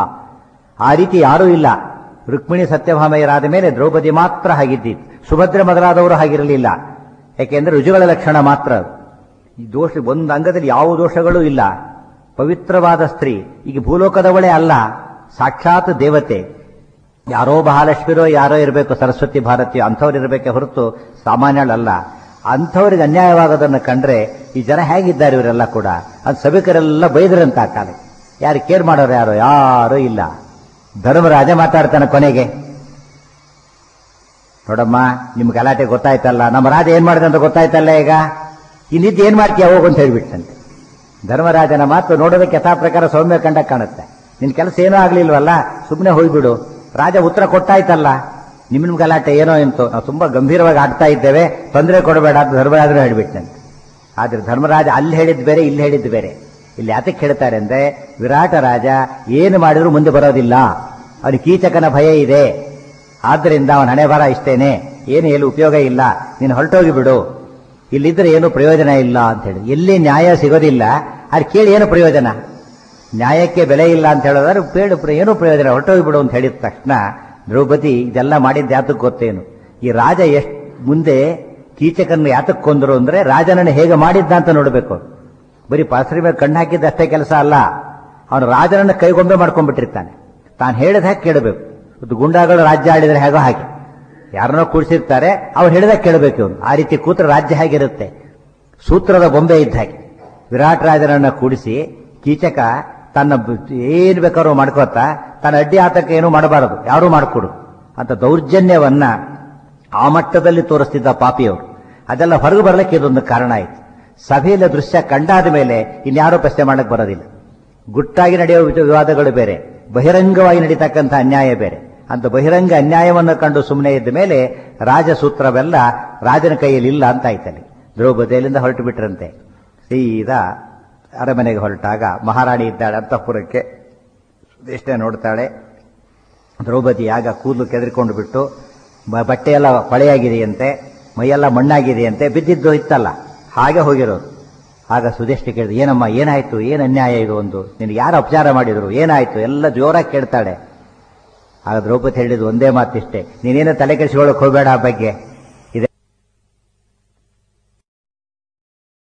ಆ ರೀತಿ ಯಾರೂ ಇಲ್ಲ ರುಕ್ಮಿಣಿ ಸತ್ಯಭಾಮೆಯರಾದ ಮೇಲೆ ದ್ರೌಪದಿ ಮಾತ್ರ ಹಾಗಿದ್ದಿತ್ತು ಸುಭದ್ರ ಮೊದಲಾದವರು ಹಾಗಿರಲಿಲ್ಲ ಯಾಕೆಂದ್ರೆ ರುಜುಗಳ ಲಕ್ಷಣ ಮಾತ್ರ ಅದು. ಈ ದೋಷ ಒಂದು ಅಂಗದಲ್ಲಿ ಯಾವ ದೋಷಗಳೂ ಇಲ್ಲ ಪವಿತ್ರವಾದ ಸ್ತ್ರೀ ಈಗ ಭೂಲೋಕದವಳೇ ಅಲ್ಲ ಸಾಕ್ಷಾತ್ ದೇವತೆ ಯಾರೋ ಮಹಾಲಕ್ಷ್ಮಿರೋ ಯಾರೋ ಇರಬೇಕು ಸರಸ್ವತಿ ಭಾರತೀಯ ಅಂಥವ್ರು ಇರಬೇಕೆ ಹೊರತು ಸಾಮಾನ್ಯಳಲ್ಲ ಅಂಥವ್ರಿಗೆ ಅನ್ಯಾಯವಾಗೋದನ್ನು ಕಂಡ್ರೆ ಈ ಜನ ಹೇಗಿದ್ದಾರೆ ಇವರೆಲ್ಲ ಕೂಡ ಅದು ಸಭಿಕರೆಲ್ಲ ಬೈದ್ರಂತ ಆ ಕಾಲಕ್ಕೆ ಯಾರು ಕೇರ್ ಮಾಡೋರು ಯಾರು ಯಾರೂ ಇಲ್ಲ ಧರ್ಮರಾಜ ಮಾತಾಡ್ತಾನೆ ಕೊನೆಗೆ ನೋಡಮ್ಮ ನಿಮ್ ಗಲಾಟೆ ಗೊತ್ತಾಯ್ತಲ್ಲ ನಮ್ಮ ರಾಜ ಏನ್ ಮಾಡಿದ ಅಂತ ಗೊತ್ತಾಯ್ತಲ್ಲ ಈಗ ಇನ್ನಿದ್ದು ಏನ್ ಮಾಡ್ತೀಯ ಹೋಗು ಅಂತ ಹೇಳ್ಬಿಟ್ಟಂತೆ ಧರ್ಮರಾಜನ ಮಾತು ನೋಡೋದಕ್ಕೆ ಯಥಾ ಪ್ರಕಾರ ಸೌಮ್ಯ ಕಂಡ ಕಾಣುತ್ತೆ ನಿನ್ ಕೆಲಸ ಏನೂ ಆಗ್ಲಿಲ್ವಲ್ಲ ಸುಮ್ಮನೆ ಹೋಗ್ಬಿಡು ರಾಜ ಉತ್ತರ ಕೊಟ್ಟಾಯ್ತಲ್ಲ ನಿಮ್ ನಿಮ್ ಗಲಾಟೆ ಏನೋ ಎಂತು ನಾವು ತುಂಬಾ ಗಂಭೀರವಾಗಿ ಆಡ್ತಾ ಇದ್ದೇವೆ ತೊಂದರೆ ಕೊಡಬೇಡ ಅಂತ ಧರ್ಮರಾಜನು ಹೇಳ್ಬಿಟ್ಟಂತೆ ಆದ್ರೆ ಧರ್ಮರಾಜ ಅಲ್ಲಿ ಹೇಳಿದ್ ಬೇರೆ ಇಲ್ಲಿ ಹೇಳಿದ್ದು ಬೇರೆ ಇಲ್ಲಿ ಯಾತಕ್ಕೆ ಹೇಳ್ತಾರೆ ಅಂದ್ರೆ ವಿರಾಟ ರಾಜ ಏನು ಮಾಡಿದ್ರು ಮುಂದೆ ಬರೋದಿಲ್ಲ ಅವನಿಗೆ ಕೀಚಕನ ಭಯ ಇದೆ ಆದ್ದರಿಂದ ಅವನ ಹಣೆ ಬರ ಇಷ್ಟೇನೆ ಏನು ಹೇಳಿ ಉಪಯೋಗ ಇಲ್ಲ ನೀನು ಹೊರಟೋಗಿ ಬಿಡು ಇಲ್ಲಿದ್ರೆ ಏನು ಪ್ರಯೋಜನ ಇಲ್ಲ ಅಂತ ಹೇಳಿ ಎಲ್ಲಿ ನ್ಯಾಯ ಸಿಗೋದಿಲ್ಲ ಅದು ಕೇಳಿ ಏನು ಪ್ರಯೋಜನ ನ್ಯಾಯಕ್ಕೆ ಬೆಲೆ ಇಲ್ಲ ಅಂತ ಹೇಳಿದ್ರೆ ಬೇಡ ಪ್ರ- ಏನೂ ಪ್ರಯೋಜನ ಹೊರಟೋಗ್ಬಿಡು ಅಂತ ಹೇಳಿದ ತಕ್ಷಣ ದ್ರೌಪದಿ ಇದೆಲ್ಲ ಮಾಡಿದ್ದ ಯಾತಕ್ಕೆ ಗೊತ್ತೇನು ಈ ರಾಜ ಎಷ್ಟ್ ಮುಂದೆ ಕೀಚಕನ್ನು ಯಾತಕ್ಕೆ ಕೊಂದರು ಅಂದ್ರೆ ರಾಜನನ್ನು ಹೇಗೆ ಮಾಡಿದ್ದ ಅಂತ ನೋಡಬೇಕು ಬರೀ ಪಾಸರಿ ಮೇಲೆ ಕಣ್ಣು ಹಾಕಿದ್ದ ಅಷ್ಟೇ ಕೆಲಸ ಅಲ್ಲ ಅವನು ರಾಜನನ್ನು ಕೈಗೊಂಬೆ ಮಾಡ್ಕೊಂಡ್ಬಿಟ್ಟಿರ್ತಾನೆ ತಾನು ಹೇಳಿದ ಹಾಗೆ ಕೇಳಬೇಕು ಇದು ಗುಂಡಾಗಳು ರಾಜ್ಯ ಆಡಿದ್ರೆ ಹೇಗೋ ಹಾಗೆ ಯಾರನ್ನೋ ಕೂಡಿಸಿರ್ತಾರೆ ಅವ್ರು ಹೇಳಿದಾಗ ಕೇಳಬೇಕು ಇವನು ಆ ರೀತಿ ಕೂತ್ರ ರಾಜ್ಯ ಹೇಗಿರುತ್ತೆ ಸೂತ್ರದ ಬೊಂಬೆ ಇದ್ದ ಹಾಗೆ ವಿರಾಟ್ ರಾಜನನ್ನ ಕೂಡಿಸಿ ಕೀಚಕ ತನ್ನ ಬ- ಏನ್ ಬೇಕಾದ್ರೂ ಮಾಡ್ಕೋತಾ ತನ್ನ ಅಡ್ಡಿ ಆತಕ ಏನೂ ಮಾಡಬಾರದು ಯಾರೂ ಮಾಡಿಕೊಡು ಅಂತ ದೌರ್ಜನ್ಯವನ್ನ ಆ ಮಟ್ಟದಲ್ಲಿ ತೋರಿಸ್ತಿದ್ದ ಪಾಪಿಯವರು ಅದೆಲ್ಲ ಹೊರಗೆ ಬರಲಿಕ್ಕೆ ಇದೊಂದು ಕಾರಣ ಆಯ್ತು ಸಭೆಯಲ್ಲಿ ದೃಶ್ಯ ಕಂಡಾದ ಮೇಲೆ ಇನ್ಯಾರೂ ಪ್ರಶ್ನೆ ಮಾಡಕ್ ಬರೋದಿಲ್ಲ ಗುಟ್ಟಾಗಿ ನಡೆಯುವ ವಿಚ- ವಿವಾದಗಳು ಬೇರೆ ಬಹಿರಂಗವಾಗಿ ನಡೀತಕ್ಕಂಥ ಅನ್ಯಾಯ ಬೇರೆ ಅಂತ ಬಹಿರಂಗ ಅನ್ಯಾಯವನ್ನು ಕಂಡು ಸುಮ್ಮನೆ ಇದ್ದ ಮೇಲೆ ರಾಜಸೂತ್ರವೆಲ್ಲ ರಾಜನ ಕೈಯಲ್ಲಿ ಇಲ್ಲ ಅಂತ ಆಯ್ತಲ್ಲಿ ದ್ರೌಪದಿಯಲ್ಲಿಂದ ಹೊರಟು ಬಿಟ್ರಂತೆ ಸೀದಾ ಅರಮನೆಗೆ ಹೊರಟಾಗ ಮಹಾರಾಣಿ ಇದ್ದಾಳೆ ಅಂತಃಪುರಕ್ಕೆ ಇಷ್ಟೇ ನೋಡ್ತಾಳೆ ದ್ರೌಪದಿ ಆಗ ಕೂದಲು ಕೆದರಿಕೊಂಡು ಬಿಟ್ಟು ಬ- ಬಟ್ಟೆಯೆಲ್ಲ ಕೊಳೆಯಾಗಿದೆಯಂತೆ ಮೈಯೆಲ್ಲ ಮಣ್ಣಾಗಿದೆಯಂತೆ ಬಿದ್ದಿದ್ದು ಇತ್ತಲ್ಲ ಹಾಗೆ ಹೋಗಿರೋದು ಆಗ ಸುದೇಷ್ಟಿ ಕೇಳಿದ ಏನಮ್ಮ ಏನಾಯ್ತು ಏನು ಅನ್ಯಾಯ ಇದು ಒಂದು ನಿನಗೆ ಯಾರು ಅಪಚಾರ ಮಾಡಿದ್ರು ಏನಾಯ್ತು ಎಲ್ಲ ಜೋರಾಗಿ ಕೇಳ್ತಾಳೆ ಆಗ ದ್ರೌಪದಿ ಹೇಳಿದ್ದು ಒಂದೇ ಮಾತಿಷ್ಟೇ ನೀನೇನು ತಲೆ ಕೆಡಿಸ್ಕೊಳ್ಳೋಕೆ ಹೋಗಬೇಡ ಆ ಬಗ್ಗೆ